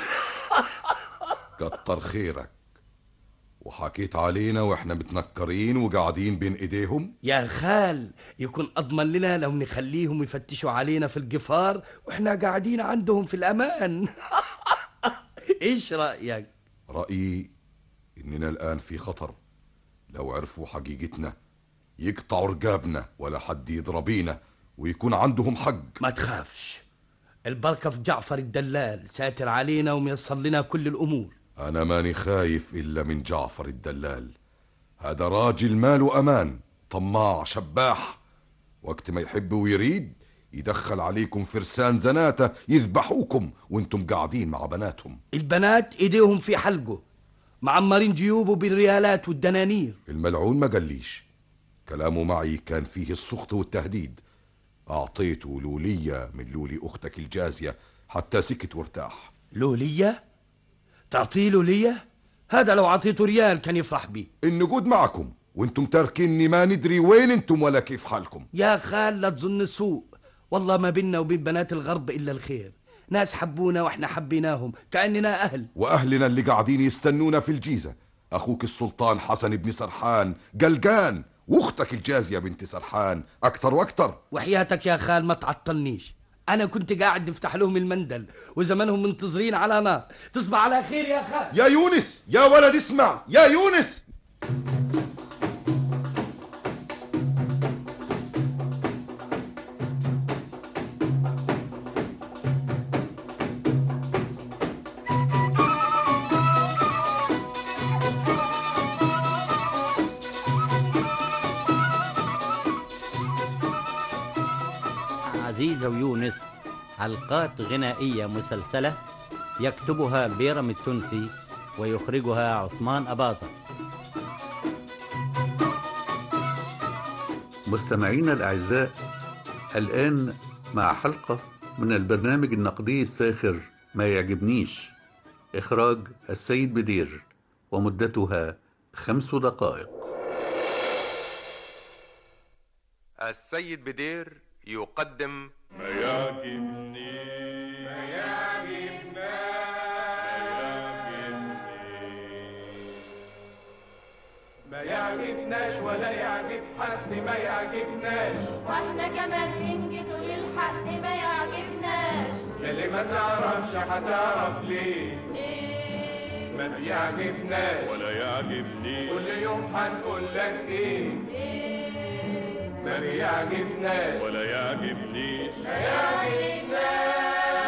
S: كتر خيرك وحكيت علينا واحنا متنكرين وقاعدين بين ايديهم
V: يا خال يكون اضمن لنا لو نخليهم يفتشوا علينا في القفار واحنا قاعدين عندهم في الامان ايش رايك
S: رأيي إننا الآن في خطر لو عرفوا حقيقتنا يقطعوا رقابنا ولا حد يضربينا ويكون عندهم حق
V: ما تخافش البركة في جعفر الدلال ساتر علينا وميسر لنا كل الأمور
S: أنا ماني خايف إلا من جعفر الدلال هذا راجل ماله أمان طماع شباح وقت ما يحب ويريد يدخل عليكم فرسان زناتة يذبحوكم وانتم قاعدين مع بناتهم
V: البنات ايديهم في حلقه معمرين جيوبه بالريالات والدنانير
S: الملعون ما قاليش كلامه معي كان فيه السخط والتهديد أعطيته لولية من لولي أختك الجازية حتى سكت وارتاح
V: لولية؟ تعطيه لولية؟ هذا لو عطيته ريال كان يفرح بيه
S: النقود معكم وانتم تاركيني ما ندري وين انتم ولا كيف حالكم
V: يا خال لا تظن سوء والله ما بيننا وبين بنات الغرب إلا الخير ناس حبونا واحنا حبيناهم كأننا أهل
S: وأهلنا اللي قاعدين يستنونا في الجيزة أخوك السلطان حسن بن سرحان قلقان واختك الجازية بنت سرحان أكتر وأكتر
V: وحياتك يا خال ما تعطلنيش أنا كنت قاعد نفتح لهم المندل وزمانهم منتظرين على نار تصبح على خير يا خال
S: يا يونس يا ولد اسمع يا يونس
P: عزيزة ويونس حلقات غنائية مسلسلة يكتبها بيرم التونسي ويخرجها عثمان أباظة
C: مستمعينا الأعزاء الآن مع حلقة من البرنامج النقدي الساخر ما يعجبنيش إخراج السيد بدير ومدتها خمس دقائق
A: السيد بدير يقدم
B: ما يعجبني ما يعجبنا ما يعجبناش ولا يعجب حد ما يعجبناش
H: واحنا كمان ننجد للحق ما يعجبناش
B: يلي ما تعرفش هتعرف ليه
H: ايه
B: ما بيعجبناش ولا يعجبني كل يوم هنقول لك ايه
H: ايه
B: ما بيعجبناش ولا يعجبنيش
H: ما يعجبناش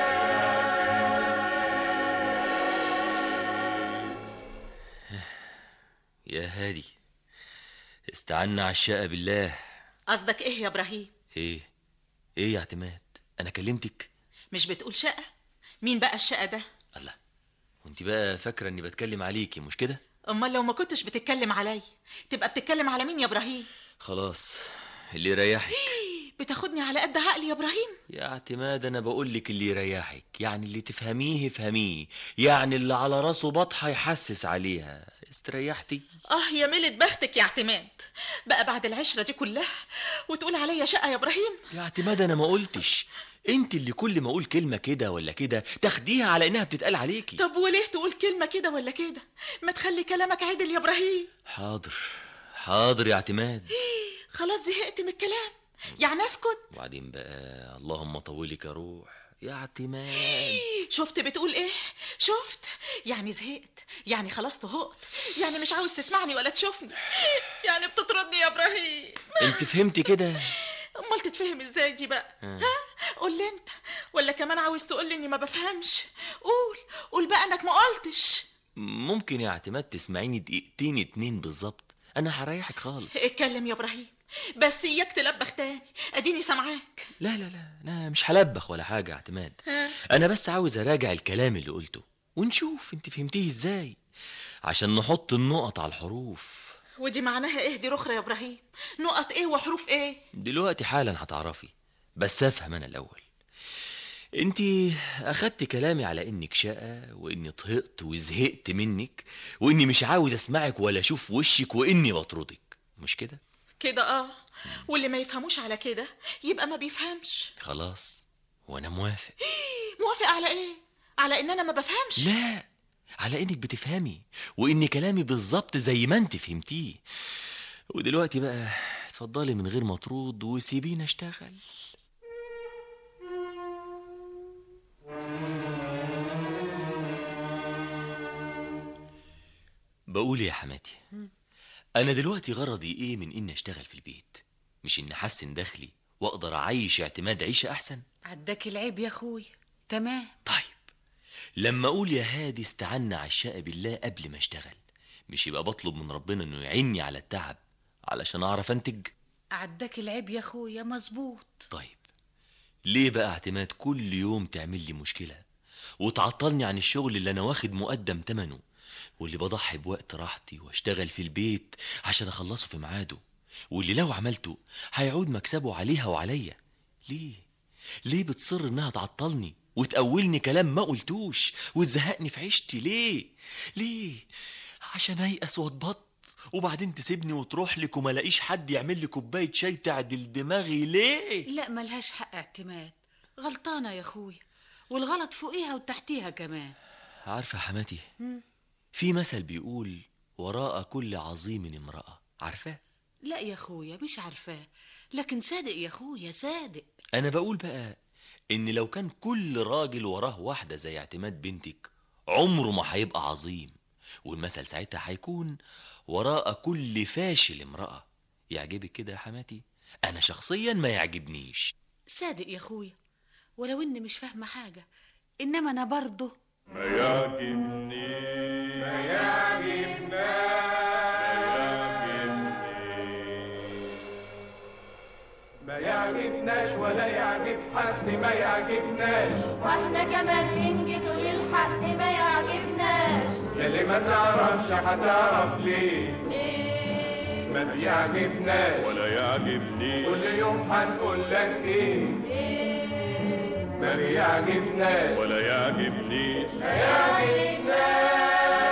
W: يا هادي استعنا على الشقة بالله
F: قصدك ايه يا ابراهيم
W: ايه ايه يا اعتماد انا كلمتك
F: مش بتقول شقة مين بقى الشقة ده
W: وانت بقى فاكرة اني بتكلم عليكي مش كده
F: امال لو ما كنتش بتتكلم عليا تبقى بتتكلم على مين يا ابراهيم
W: خلاص اللي يريحك
F: بتاخدني على قد عقلي يا ابراهيم
W: يا اعتماد انا بقول لك اللي يريحك يعني اللي تفهميه افهميه يعني اللي على راسه بطحه يحسس عليها استريحتي
F: اه يا ميلة بختك يا اعتماد بقى بعد العشرة دي كلها وتقول عليا شقة يا ابراهيم
W: يا اعتماد انا ما قلتش انت اللي كل ما اقول كلمه كده ولا كده تاخديها على انها بتتقال عليكي
F: طب وليه تقول كلمة كده ولا كده ما تخلي كلامك عدل يا ابراهيم
W: حاضر حاضر يا اعتماد
F: خلاص زهقت من الكلام يعني اسكت
W: وبعدين بقى اللهم طولك يا روح يا اعتماد
F: شفت بتقول ايه شفت يعني زهقت يعني خلاص طهقت يعني مش عاوز تسمعني ولا تشوفني يعني بتطردني يا ابراهيم
W: انت فهمتي كده
F: امال تتفهم ازاي دي بقى
W: آه.
F: ها قول لي انت ولا كمان عاوز تقول لي اني ما بفهمش قول قول بقى انك ما قلتش
W: ممكن يا اعتماد تسمعيني دقيقتين اتنين بالظبط انا هريحك خالص
F: اتكلم يا ابراهيم بس اياك تلبخ تاني اديني سامعاك
W: لا لا لا لا مش هلبخ ولا حاجة يا اعتماد
F: ها
W: انا بس عاوز اراجع الكلام اللي قلته ونشوف انت فهمتيه ازاي عشان نحط النقط على الحروف
F: ودي معناها ايه دي رخرة يا ابراهيم نقط ايه وحروف ايه
W: دلوقتي حالا هتعرفي بس افهم انا الاول انت اخدت كلامي على انك شقة واني طهقت وزهقت منك واني مش عاوز اسمعك ولا اشوف وشك واني بطردك مش كده
F: كده اه واللي ما يفهموش على كده يبقى ما بيفهمش
W: خلاص وانا موافق
F: موافق على ايه على ان انا ما بفهمش
W: لا على انك بتفهمي وان كلامي بالظبط زي ما انت فهمتيه ودلوقتي بقى اتفضلي من غير مطرود وسيبيني اشتغل بقول يا حماتي انا دلوقتي غرضي ايه من اني اشتغل في البيت مش اني احسن دخلي واقدر اعيش اعتماد عيشه احسن
D: عداك العيب يا اخويا تمام
W: لما اقول يا هادي استعنا على الشقة بالله قبل ما اشتغل مش يبقى بطلب من ربنا انه يعيني على التعب علشان اعرف انتج
D: عداك العيب يا اخويا مظبوط
W: طيب ليه بقى اعتماد كل يوم تعمل لي مشكلة وتعطلني عن الشغل اللي انا واخد مقدم تمنه واللي بضحي بوقت راحتي واشتغل في البيت عشان اخلصه في ميعاده واللي لو عملته هيعود مكسبه عليها وعليا ليه ليه بتصر انها تعطلني وتقولني كلام ما قلتوش وتزهقني في عيشتي ليه ليه عشان ايأس واتبط وبعدين تسيبني وتروح لك وما لاقيش حد يعمل لي كوبايه شاي تعدل دماغي ليه
D: لا ملهاش حق اعتماد غلطانة يا اخويا والغلط فوقيها وتحتيها كمان
W: عارفه يا حماتي
D: مم.
W: في مثل بيقول وراء كل عظيم امراه عارفاه
D: لا يا اخويا مش عارفاه لكن صادق يا اخويا صادق
W: انا بقول بقى ان لو كان كل راجل وراه واحده زي اعتماد بنتك عمره ما هيبقى عظيم والمثل ساعتها هيكون وراء كل فاشل امراه يعجبك كده يا حماتي انا شخصيا ما يعجبنيش
D: صادق يا اخويا ولو اني مش فاهمة حاجة انما انا برضه
B: ما يعجبني ما يعجبنا ما يعجبناش ولا يعجب حد ما يعجبناش
H: واحنا كمان ننجد للحق ما يعجبناش
B: يلي ما تعرفش هتعرف ليه
H: ليه
B: ما بيعجبناش ولا يعجبني كل يوم هنقول لك ايه
H: ليه
B: ما بيعجبناش ولا يعجبنيش
H: ما يعجبناش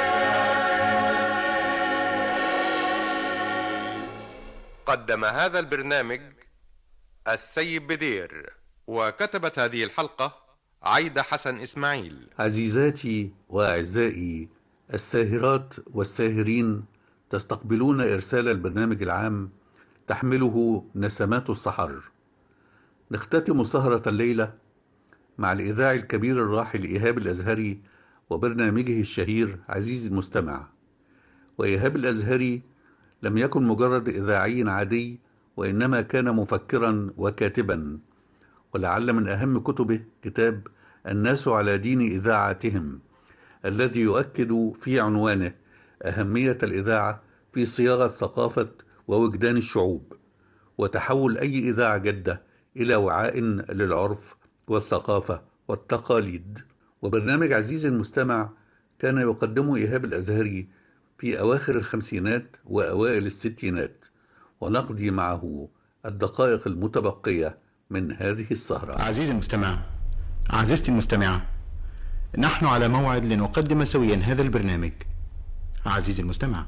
A: قدم هذا البرنامج السيد بدير وكتبت هذه الحلقة عايدة حسن إسماعيل
C: عزيزاتي واعزائي الساهرات والساهرين تستقبلون ارسال البرنامج العام تحمله نسمات السحر نختتم سهره الليله مع الاذاعي الكبير الراحل ايهاب الازهري وبرنامجه الشهير عزيزي المستمع وايهاب الازهري لم يكن مجرد اذاعي عادي وانما كان مفكرا وكاتبا ولعل من اهم كتبه كتاب الناس على دين اذاعتهم الذي يؤكد في عنوانه اهميه الاذاعه في صياغه ثقافه ووجدان الشعوب وتحول اي اذاعه جاده الى وعاء للعرف والثقافه والتقاليد وبرنامج عزيز المستمع كان يقدمه ايهاب الازهري في اواخر الخمسينات واوائل الستينات ونقضي معه الدقائق المتبقيه من هذه السهره
E: عزيزي المستمع عزيزتي المستمعة نحن على موعد لنقدم سويا هذا البرنامج عزيزي المستمع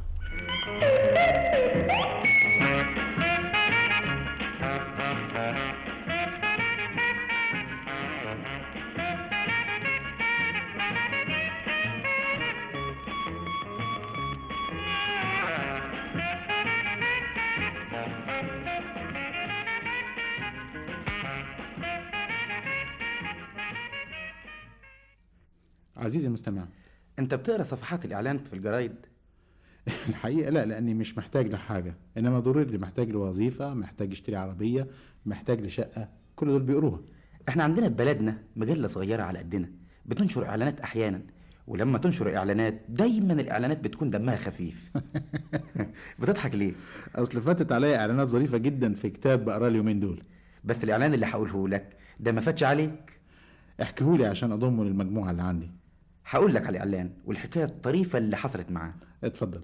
E: عزيزي المستمع
M: انت بتقرا صفحات الاعلان في الجرايد
E: الحقيقة لا لأني مش محتاج لحاجة إنما ضروري اللي محتاج لوظيفة محتاج يشتري عربية محتاج لشقة كل دول بيقروها
J: احنا عندنا في بلدنا مجلة صغيرة على قدنا بتنشر اعلانات احيانا ولما تنشر اعلانات دايما الاعلانات بتكون دمها خفيف بتضحك ليه
E: أصل فاتت عليا إعلانات ظريفة جدا في كتاب بقراه اليومين دول
J: بس الاعلان اللي هقوله لك ده ما فاتش عليك
E: احكيهولي عشان أضمه للمجموعة اللي عندي
J: هقول لك على الاعلان والحكايه الطريفه اللي حصلت معاه
E: اتفضل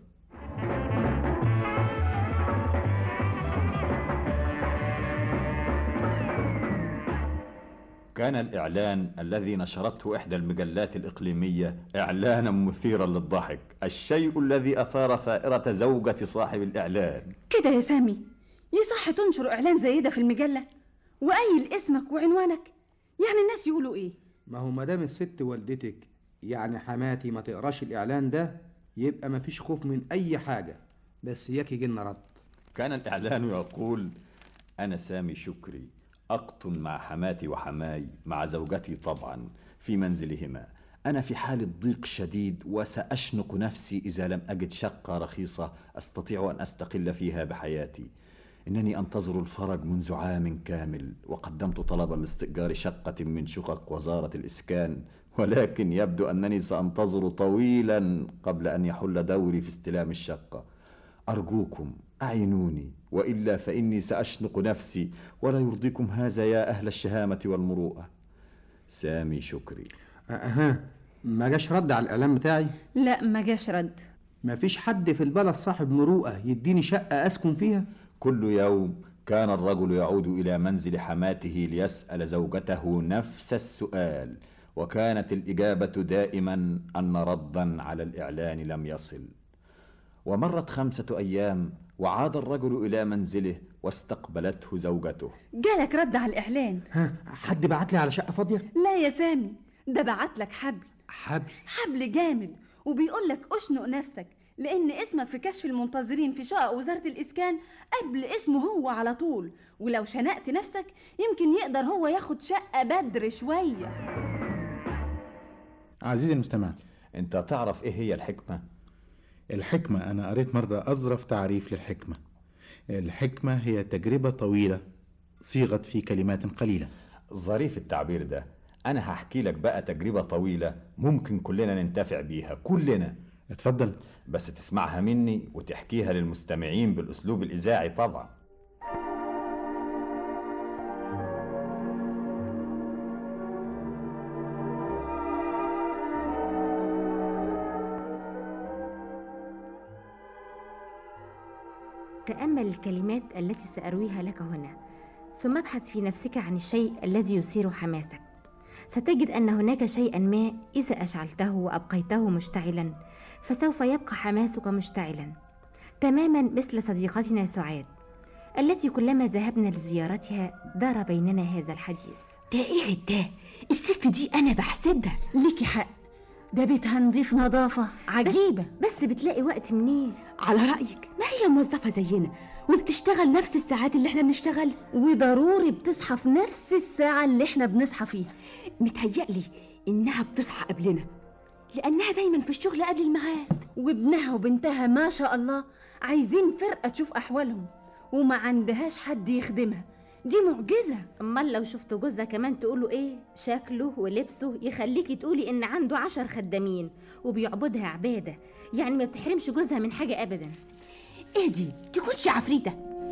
M: كان الإعلان الذي نشرته إحدى المجلات الإقليمية إعلانا مثيرا للضحك الشيء الذي أثار ثائرة زوجة صاحب الإعلان
N: كده يا سامي يصح تنشر اعلان زي ده في المجله وقايل اسمك وعنوانك يعني الناس يقولوا ايه
X: ما هو مدام الست والدتك يعني حماتي ما تقراش الاعلان ده يبقى مفيش خوف من اي حاجه بس ياك يجيلنا رد
M: كان الإعلان يقول أنا سامي شكري أقطن مع حماتي وحماي مع زوجتي طبعا في منزلهما أنا في حالة ضيق شديد وسأشنق نفسي إذا لم أجد شقة رخيصة أستطيع أن أستقل فيها بحياتي إنني أنتظر الفرج منذ عام كامل وقدمت طلبا لاستئجار شقة من شقق وزارة الإسكان ولكن يبدو أنني سأنتظر طويلا قبل أن يحل دوري في استلام الشقة أرجوكم أعينوني وإلا فإني سأشنق نفسي ولا يرضيكم هذا يا أهل الشهامة والمروءة سامي شكري
X: اها ما جاش رد على الاعلان بتاعي
N: لا ما جاش رد
X: مفيش حد في البلد صاحب مروءه يديني شقه اسكن فيها
M: كل يوم كان الرجل يعود إلى منزل حماته ليسأل زوجته نفس السؤال وكانت الإجابة دائما أن ردا على الإعلان لم يصل ومرت خمسة أيام وعاد الرجل إلى منزله واستقبلته زوجته
N: جالك رد على الاعلان
X: ها حد بعت لي على شقه فاضيه
N: لا يا سامي ده بعت لك حبل
X: حبل
N: حبل جامد وبيقول لك اشنق نفسك لان اسمك في كشف المنتظرين في شقق وزاره الاسكان قبل اسمه هو على طول ولو شنقت نفسك يمكن يقدر هو ياخد شقه بدر شويه
E: عزيزي المستمع
M: أنت تعرف إيه هي الحكمة؟
E: الحكمة أنا قريت مرة أظرف تعريف للحكمة الحكمة هي تجربة طويلة صيغت في كلمات قليلة
M: ظريف التعبير ده أنا هحكي لك بقى تجربة طويلة ممكن كلنا ننتفع بيها كلنا
E: اتفضل
M: بس تسمعها مني وتحكيها للمستمعين بالأسلوب الإذاعي طبعا
Y: تأمل الكلمات التي سأرويها لك هنا ثم ابحث في نفسك عن الشيء الذي يثير حماسك ستجد أن هناك شيئا ما إذا أشعلته وأبقيته مشتعلا فسوف يبقى حماسك مشتعلا تماما مثل صديقتنا سعاد التي كلما ذهبنا لزيارتها دار بيننا هذا الحديث
N: ده ايه ده الست دي انا بحسدها ليكي حق ده بيتها نضيف نظافه عجيبه
Y: بس, بس بتلاقي وقت منين
N: على رايك ما هي موظفه زينا وبتشتغل نفس الساعات اللي احنا بنشتغل وضروري بتصحى في نفس الساعه اللي احنا بنصحى فيها متهيألي انها بتصحى قبلنا لانها دايما في الشغل قبل الميعاد وابنها وبنتها ما شاء الله عايزين فرقه تشوف احوالهم وما عندهاش حد يخدمها دي معجزة
Y: أمال لو شفت جوزها كمان تقوله إيه شكله ولبسه يخليكي تقولي إن عنده عشر خدامين وبيعبدها عبادة يعني ما بتحرمش جوزها من حاجة أبدا
N: إيه دي تكونش عفريتة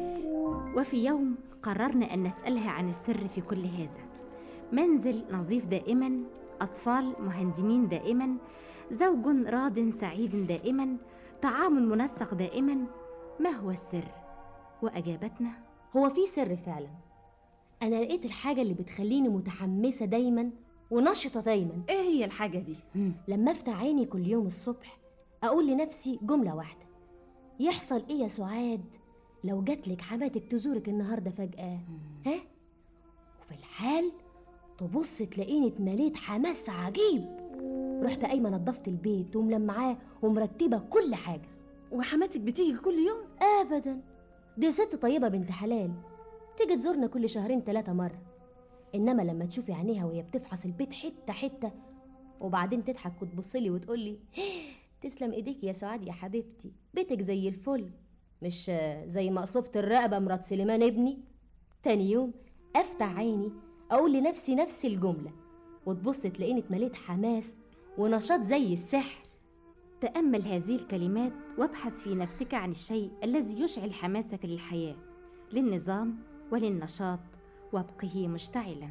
Y: وفي يوم قررنا أن نسألها عن السر في كل هذا منزل نظيف دائما أطفال مهندمين دائما زوج راض سعيد دائما طعام منسق دائما ما هو السر وأجابتنا
Z: هو في سر فعلا انا لقيت الحاجه اللي بتخليني متحمسه دايما ونشطه دايما
N: ايه هي الحاجه دي
Z: لما افتح عيني كل يوم الصبح اقول لنفسي جمله واحده يحصل ايه يا سعاد لو جاتلك حماتك تزورك النهارده فجاه ها وفي الحال تبص تلاقيني اتمليت حماس عجيب رحت قايمه نظفت البيت وملمعاه ومرتبه كل حاجه
N: وحماتك بتيجي كل يوم
Z: ابدا دي ست طيبة بنت حلال تيجي تزورنا كل شهرين ثلاثة مرة إنما لما تشوفي عينيها وهي بتفحص البيت حتة حتة وبعدين تضحك وتبصلي وتقولي تسلم ايديك يا سعاد يا حبيبتي بيتك زي الفل مش آه، زي مقصوفة الرقبة مرات سليمان ابني تاني يوم افتح عيني اقول لنفسي نفس الجملة وتبص تلاقيني اتمليت حماس ونشاط زي السحر
Y: تأمل هذه الكلمات وابحث في نفسك عن الشيء الذي يشعل حماسك للحياة للنظام وللنشاط وابقه مشتعلا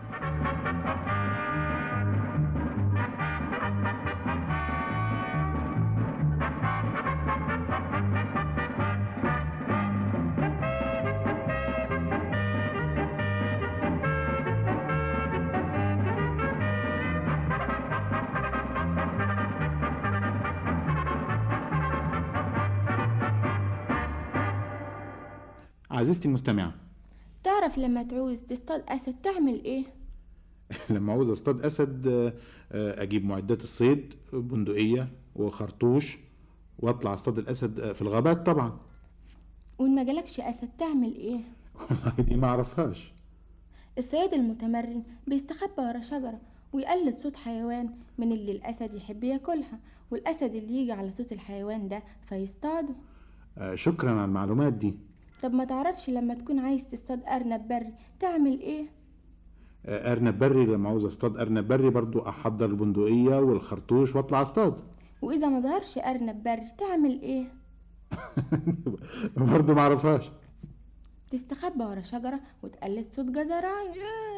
E: عزيزتي المستمعة
G: تعرف لما تعوز تصطاد أسد تعمل إيه؟
E: لما عاوز اصطاد اسد آه، آه، اجيب معدات الصيد بندقية وخرطوش واطلع اصطاد الاسد آه، في الغابات طبعا
G: وإن ما جالكش أسد تعمل إيه؟
E: والله دي ما اعرفهاش
G: الصياد المتمرن بيستخبى ورا شجرة ويقلد صوت حيوان من اللي الأسد يحب ياكلها والأسد اللي يجي على صوت الحيوان ده فيصطاده
E: آه، شكرا على المعلومات دي
G: طب ما تعرفش لما تكون عايز تصطاد أرنب بري تعمل إيه؟
E: آه، ارنب بري لما عاوز اصطاد ارنب بري برضو احضر البندقية والخرطوش واطلع اصطاد
G: وإذا ما ظهرش أرنب بري تعمل إيه؟
E: برضو ما اعرفهاش
G: تستخبى ورا شجرة وتقلد صوت جزراية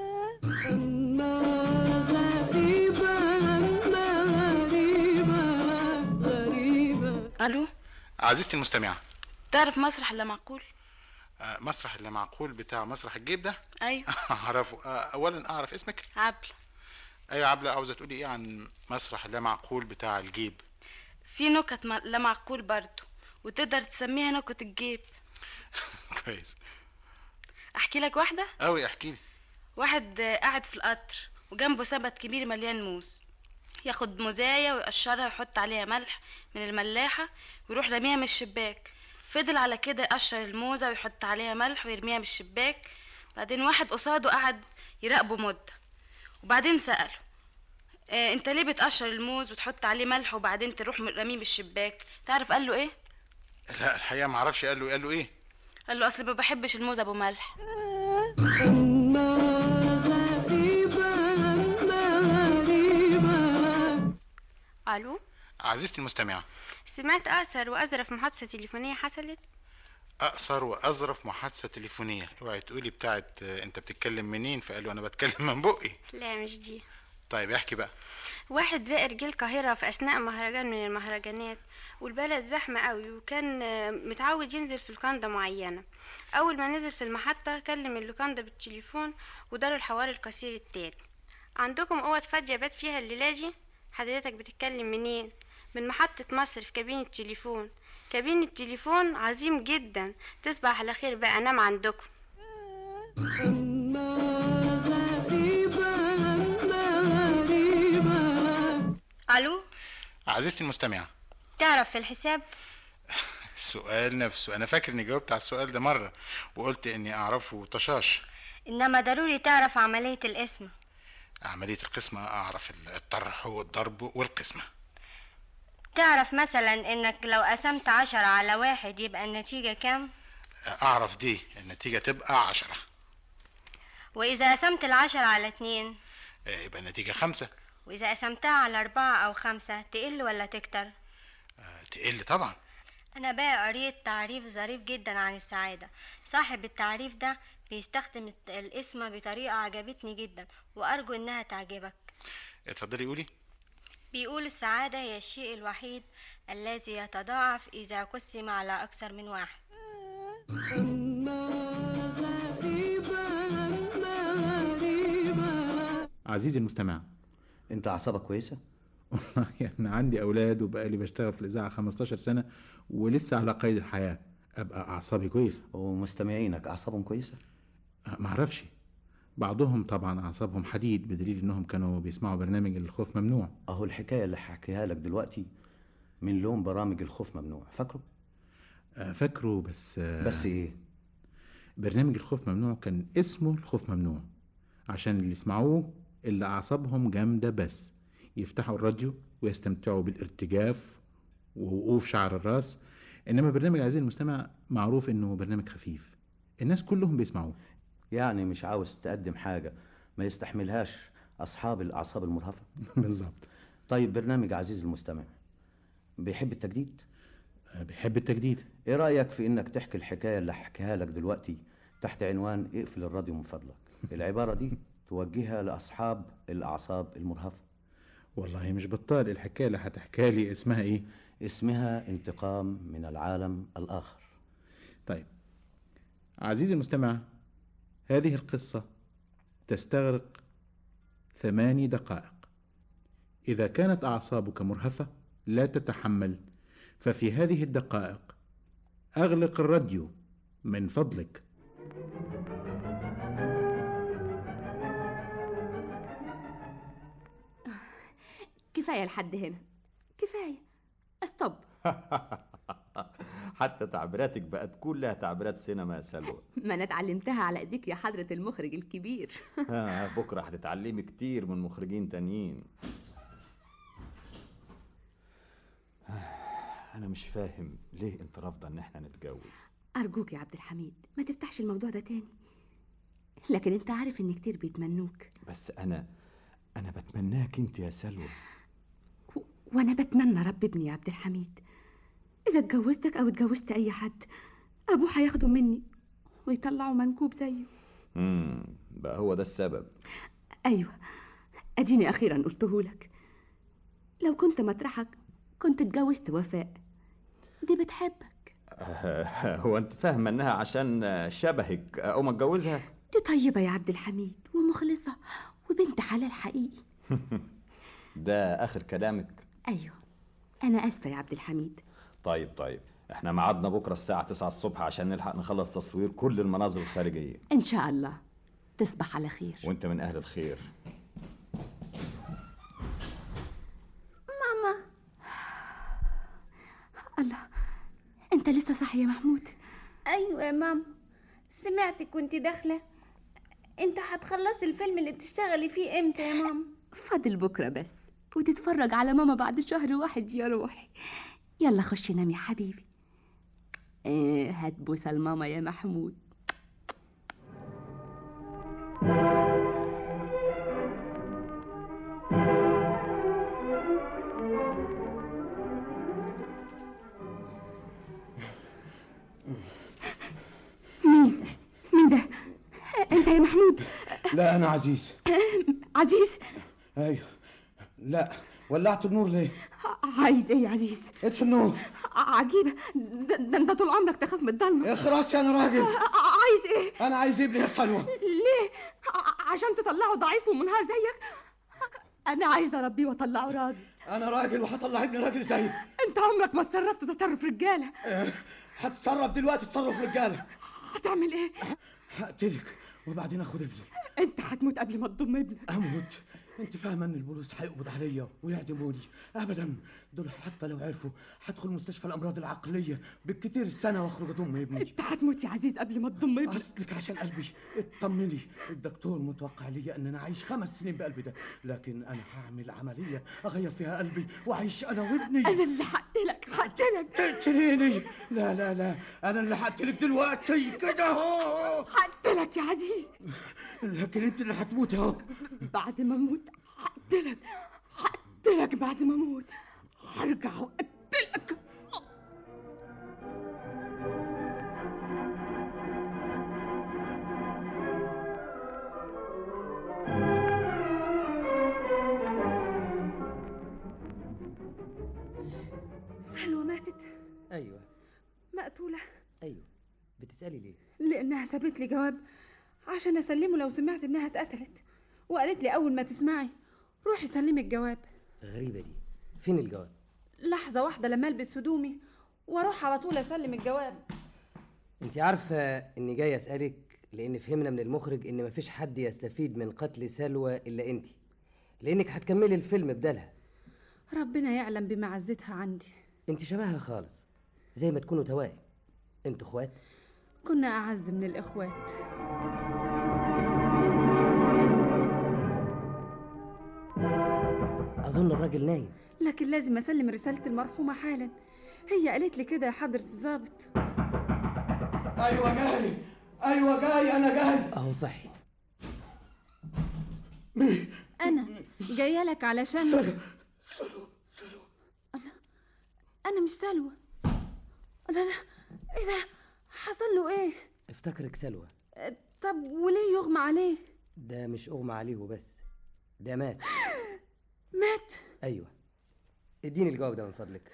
I: الو
E: عزيزتي المستمعة
I: تعرف مسرح الا معقول
E: آه، مسرح اللي معقول بتاع مسرح الجيب ده
I: ايوه
E: اعرفه آه، اولا اعرف اسمك
I: عبل
E: ايوه عبلة عاوزة تقولي ايه عن مسرح اللي معقول بتاع الجيب
I: في نكت ما- لا معقول برضه وتقدر تسميها نكت الجيب
E: كويس
I: احكي لك واحده
E: اوي احكيلي
I: واحد آه، قاعد في القطر وجنبه سبت كبير مليان موز ياخد موزاية ويقشرها ويحط عليها ملح من الملاحة ويروح رميها من الشباك فضل على كده يقشر الموزة ويحط عليها ملح ويرميها من الشباك بعدين واحد قصاده قعد يراقبه مدة وبعدين سأله آه انت ليه بتقشر الموز وتحط عليه ملح وبعدين تروح رميه من الشباك تعرف قال له ايه
E: لا الحقيقة ما اعرفش قال له قال له ايه
I: قال له اصل ما بحبش الموز ابو ملح
K: الو
E: عزيزتي المستمعة
K: سمعت اقصر وازرف محادثه تليفونيه حصلت
E: اقصر واظرف محادثة تليفونية اوعي تقولي بتاعت آه، انت بتتكلم منين فقالوا انا بتكلم من بقي
K: لا مش دي
E: طيب احكي بقى
K: واحد زائر جه القاهرة في أثناء مهرجان من المهرجانات والبلد زحمة قوي وكان آه، متعود ينزل في لوكاندا معينة أول ما نزل في المحطة كلم اللوكاندا بالتليفون ودار الحوار القصير التالي عندكم أوض فاضية بات فيها الليلة دي حضرتك بتتكلم منين من محطة مصر في كابين التليفون كابين التليفون عظيم جدا تصبح على خير بقى نام عندكم ألو
E: عزيزتي المستمعة
K: تعرف في الحساب
E: السؤال نفسه انا فاكر اني جاوبت على السؤال ده مرة وقلت اني اعرفه طشاش
K: إنما ضروري تعرف عملية الاسم
E: عملية القسمة اعرف الطرح والضرب والقسمة
K: تعرف مثلا إنك لو قسمت عشرة على واحد يبقى النتيجة كام
E: اعرف دي النتيجة تبقى عشرة
K: وإذا قسمت العشرة على اتنين
E: آه، يبقى النتيجة خمسة
K: وإذا قسمتها على أربعة أو خمسة تقل ولا تكتر
E: آه، تقل طبعا
K: أنا بقى قريت تعريف ظريف جدا عن السعادة صاحب التعريف ده بيستخدم الت- الاسم بطريقة عجبتني جدا وأرجو إنها تعجبك
E: اتفضلي قولي
K: بيقول السعادة هي الشيء الوحيد الذي يتضاعف إذا قسم على أكثر من واحد
E: عزيزي المستمع
J: انت اعصابك كويسه
E: والله انا عندي اولاد وبقالي بشتغل في الاذاعه 15 سنه ولسه على قيد الحياه ابقى اعصابي كويسه
J: ومستمعينك اعصابهم كويسه
E: ما اعرفش بعضهم طبعا اعصابهم حديد بدليل انهم كانوا بيسمعوا برنامج الخوف ممنوع
J: اهو الحكايه اللي هحكيها لك دلوقتي من لون برامج الخوف ممنوع فاكره
E: آه، فاكره بس آه،
J: بس ايه
E: برنامج الخوف ممنوع كان اسمه الخوف ممنوع عشان اللي يسمعوه اللي اعصابهم جامده بس يفتحوا الراديو ويستمتعوا بالارتجاف ووقوف شعر الراس انما برنامج عزيزي المستمع معروف انه برنامج خفيف الناس كلهم بيسمعوه
L: يعني مش عاوز تقدم حاجة ما يستحملهاش أصحاب الأعصاب المرهفة
E: بالظبط
L: طيب برنامج عزيز المستمع بيحب التجديد؟
E: بيحب التجديد
L: ايه رأيك في انك تحكي الحكاية اللي هحكيها لك دلوقتي تحت عنوان اقفل الراديو من فضلك العبارة دي توجهها لأصحاب الأعصاب المرهفة
E: والله مش بطال الحكاية اللي هتحكيها لي اسمها ايه
L: اسمها انتقام من العالم الآخر
E: طيب عزيزي المستمع هذه القصة تستغرق ثماني دقائق إذا كانت أعصابك مرهفة لا تتحمل ففي هذه الدقائق أغلق الراديو من فضلك
N: كفايه لحد هنا كفايه استوب
M: حتى تعبيراتك بقت كلها تعبيرات سينما يا سلوى
N: ما انا اتعلمتها على ايديك يا حضره المخرج الكبير
M: آه، بكره هتتعلمي كتير من مخرجين تانيين آه، انا مش فاهم ليه انت رافضه ان احنا نتجوز
N: ارجوك يا عبد الحميد ما تفتحش الموضوع ده تاني لكن انت عارف ان كتير بيتمنوك
M: بس انا انا بتمناك انت يا سلوى
N: وانا بتمنى رب ابني يا عبد الحميد اذا اتجوزتك او اتجوزت اي حد ابوه هياخده مني ويطلعه منكوب زيه
M: امم بقى هو ده السبب
N: ايوه اديني اخيرا قلته لك لو كنت مطرحك كنت اتجوزت وفاء دي بتحبك
M: آه، هو انت فاهمه انها عشان شبهك اقوم اتجوزها
N: دي طيبه يا عبد الحميد ومخلصه وبنت حلال حقيقي
M: ده اخر كلامك
N: ايوه انا اسفه يا عبد الحميد
M: طيب طيب احنا ميعادنا بكره الساعه 9 الصبح عشان نلحق نخلص تصوير كل المناظر الخارجيه
N: ان شاء الله تصبح على خير
M: وانت من اهل الخير
N: ماما الله انت لسه صاحي يا محمود
K: ايوه يا ماما سمعتك وانت داخله انت هتخلصي الفيلم اللي بتشتغلي فيه امتى يا ماما
N: فاضل بكره بس وتتفرج على ماما بعد شهر واحد يا روحي يلا خش نام يا حبيبي آه هات بوسه لماما يا محمود مين مين ده انت يا محمود
X: لا انا عزيز
N: عزيز
X: ايوه لا ولعت النور ليه
N: عايز ايه يا عزيز
X: اطفي النور
N: عجيبه ده, ده انت طول عمرك تخاف من الضلمه
X: اخرس يا انا راجل
N: عايز ايه
X: انا عايز ابني يا سلوى
N: ليه ع- عشان تطلعه ضعيف ومنهار زيك انا عايزه اربيه واطلعه راجل
X: انا راجل وهطلع ابني راجل زيك
N: انت عمرك ما اتصرفت تصرف رجاله
X: اه، هتصرف دلوقتي تصرف رجاله
N: هتعمل ايه
X: هقتلك وبعدين اخد ابني
N: انت هتموت قبل ما تضم ابنك
X: اموت انت فاهمه ان البوليس هيقبض عليا ويعدموني ابدا دول حتى لو عرفوا هدخل مستشفى الامراض العقليه بالكتير السنه واخرج اضم ابني
N: انت هتموت يا عزيز قبل ما تضم ابنك
X: اصلك عشان قلبي اطمني الدكتور متوقع لي ان انا عايش خمس سنين بقلبي ده لكن انا هعمل عمليه اغير فيها قلبي واعيش انا وابني
N: انا اللي هقتلك هقتلك
X: تقتليني لا لا لا انا اللي هقتلك دلوقتي كده اهو
N: هقتلك يا عزيز
X: لكن انت اللي هتموت اهو
N: بعد ما اموت هقتلك هقتلك بعد ما اموت هرجع واقتلك سلوى ماتت
O: ايوه
K: مقتولة
O: ايوه بتسالي ليه
K: لأنها سابت لي جواب عشان أسلمه لو سمعت إنها اتقتلت وقالت لي أول ما تسمعي روحي سلمي الجواب
O: غريبه دي فين الجواب
K: لحظة واحدة لما ألبس هدومي وأروح على طول أسلم الجواب
O: انت عارفه اني جاي اسالك لان فهمنا من المخرج ان مفيش حد يستفيد من قتل سلوى الا انت لانك هتكملي الفيلم بدالها
K: ربنا يعلم بمعزتها عندي
O: انت شبهها خالص زي ما تكونوا توائم انتوا اخوات
K: كنا أعز من الإخوات
O: اظن الراجل نايم
K: لكن لازم أسلم رسالة المرحومة حالا
Q: هي قالت لي كده يا حضرة الظابط
X: ايوه جاي ايوه جاي انا جاي
O: اهو صحي
Q: انا جايه لك علشان أنا انا مش سلوى انا انا ايه ده حصل له ايه
O: افتكرك سلوى
Q: طب وليه يغمى عليه
O: ده مش اغمى عليه وبس ده مات
Q: مات
O: ايوه اديني الجواب ده من فضلك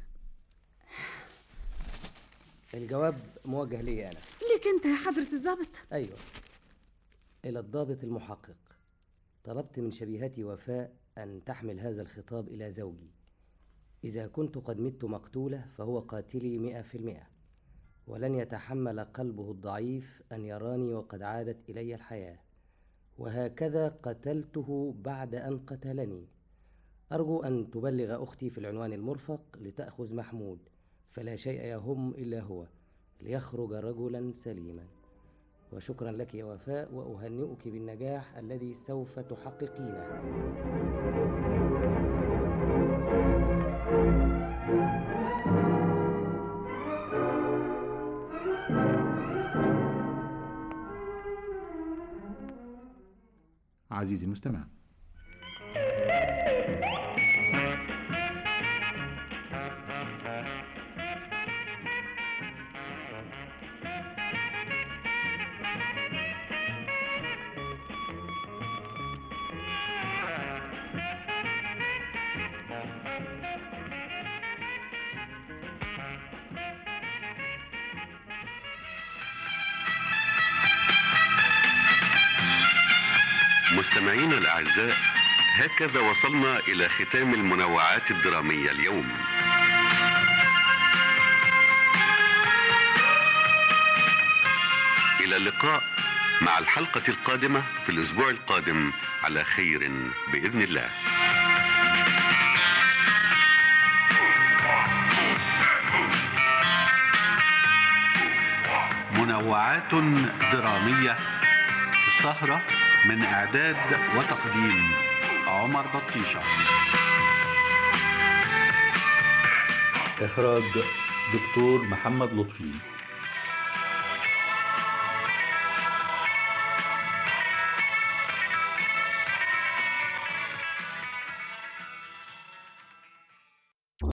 O: الجواب موجه لي انا
Q: ليك انت يا حضرة الظابط
O: ايوه الى الضابط المحقق طلبت من شبيهتي وفاء ان تحمل هذا الخطاب الى زوجي اذا كنت قد مت مقتوله فهو قاتلي مئة في المئة ولن يتحمل قلبه الضعيف ان يراني وقد عادت الي الحياه وهكذا قتلته بعد ان قتلني ارجو ان تبلغ اختي في العنوان المرفق لتاخذ محمود فلا شيء يهم الا هو ليخرج رجلا سليما وشكرا لك يا وفاء واهنئك بالنجاح الذي سوف تحققينه
E: عزيزي المستمع
C: مستمعينا الأعزاء هكذا وصلنا إلى ختام المنوعات الدرامية اليوم إلى اللقاء مع الحلقة القادمة في الأسبوع القادم على خير بإذن الله منوعات درامية السهرة من إعداد وتقديم عمر بطيشة
R: إخراج دكتور محمد لطفي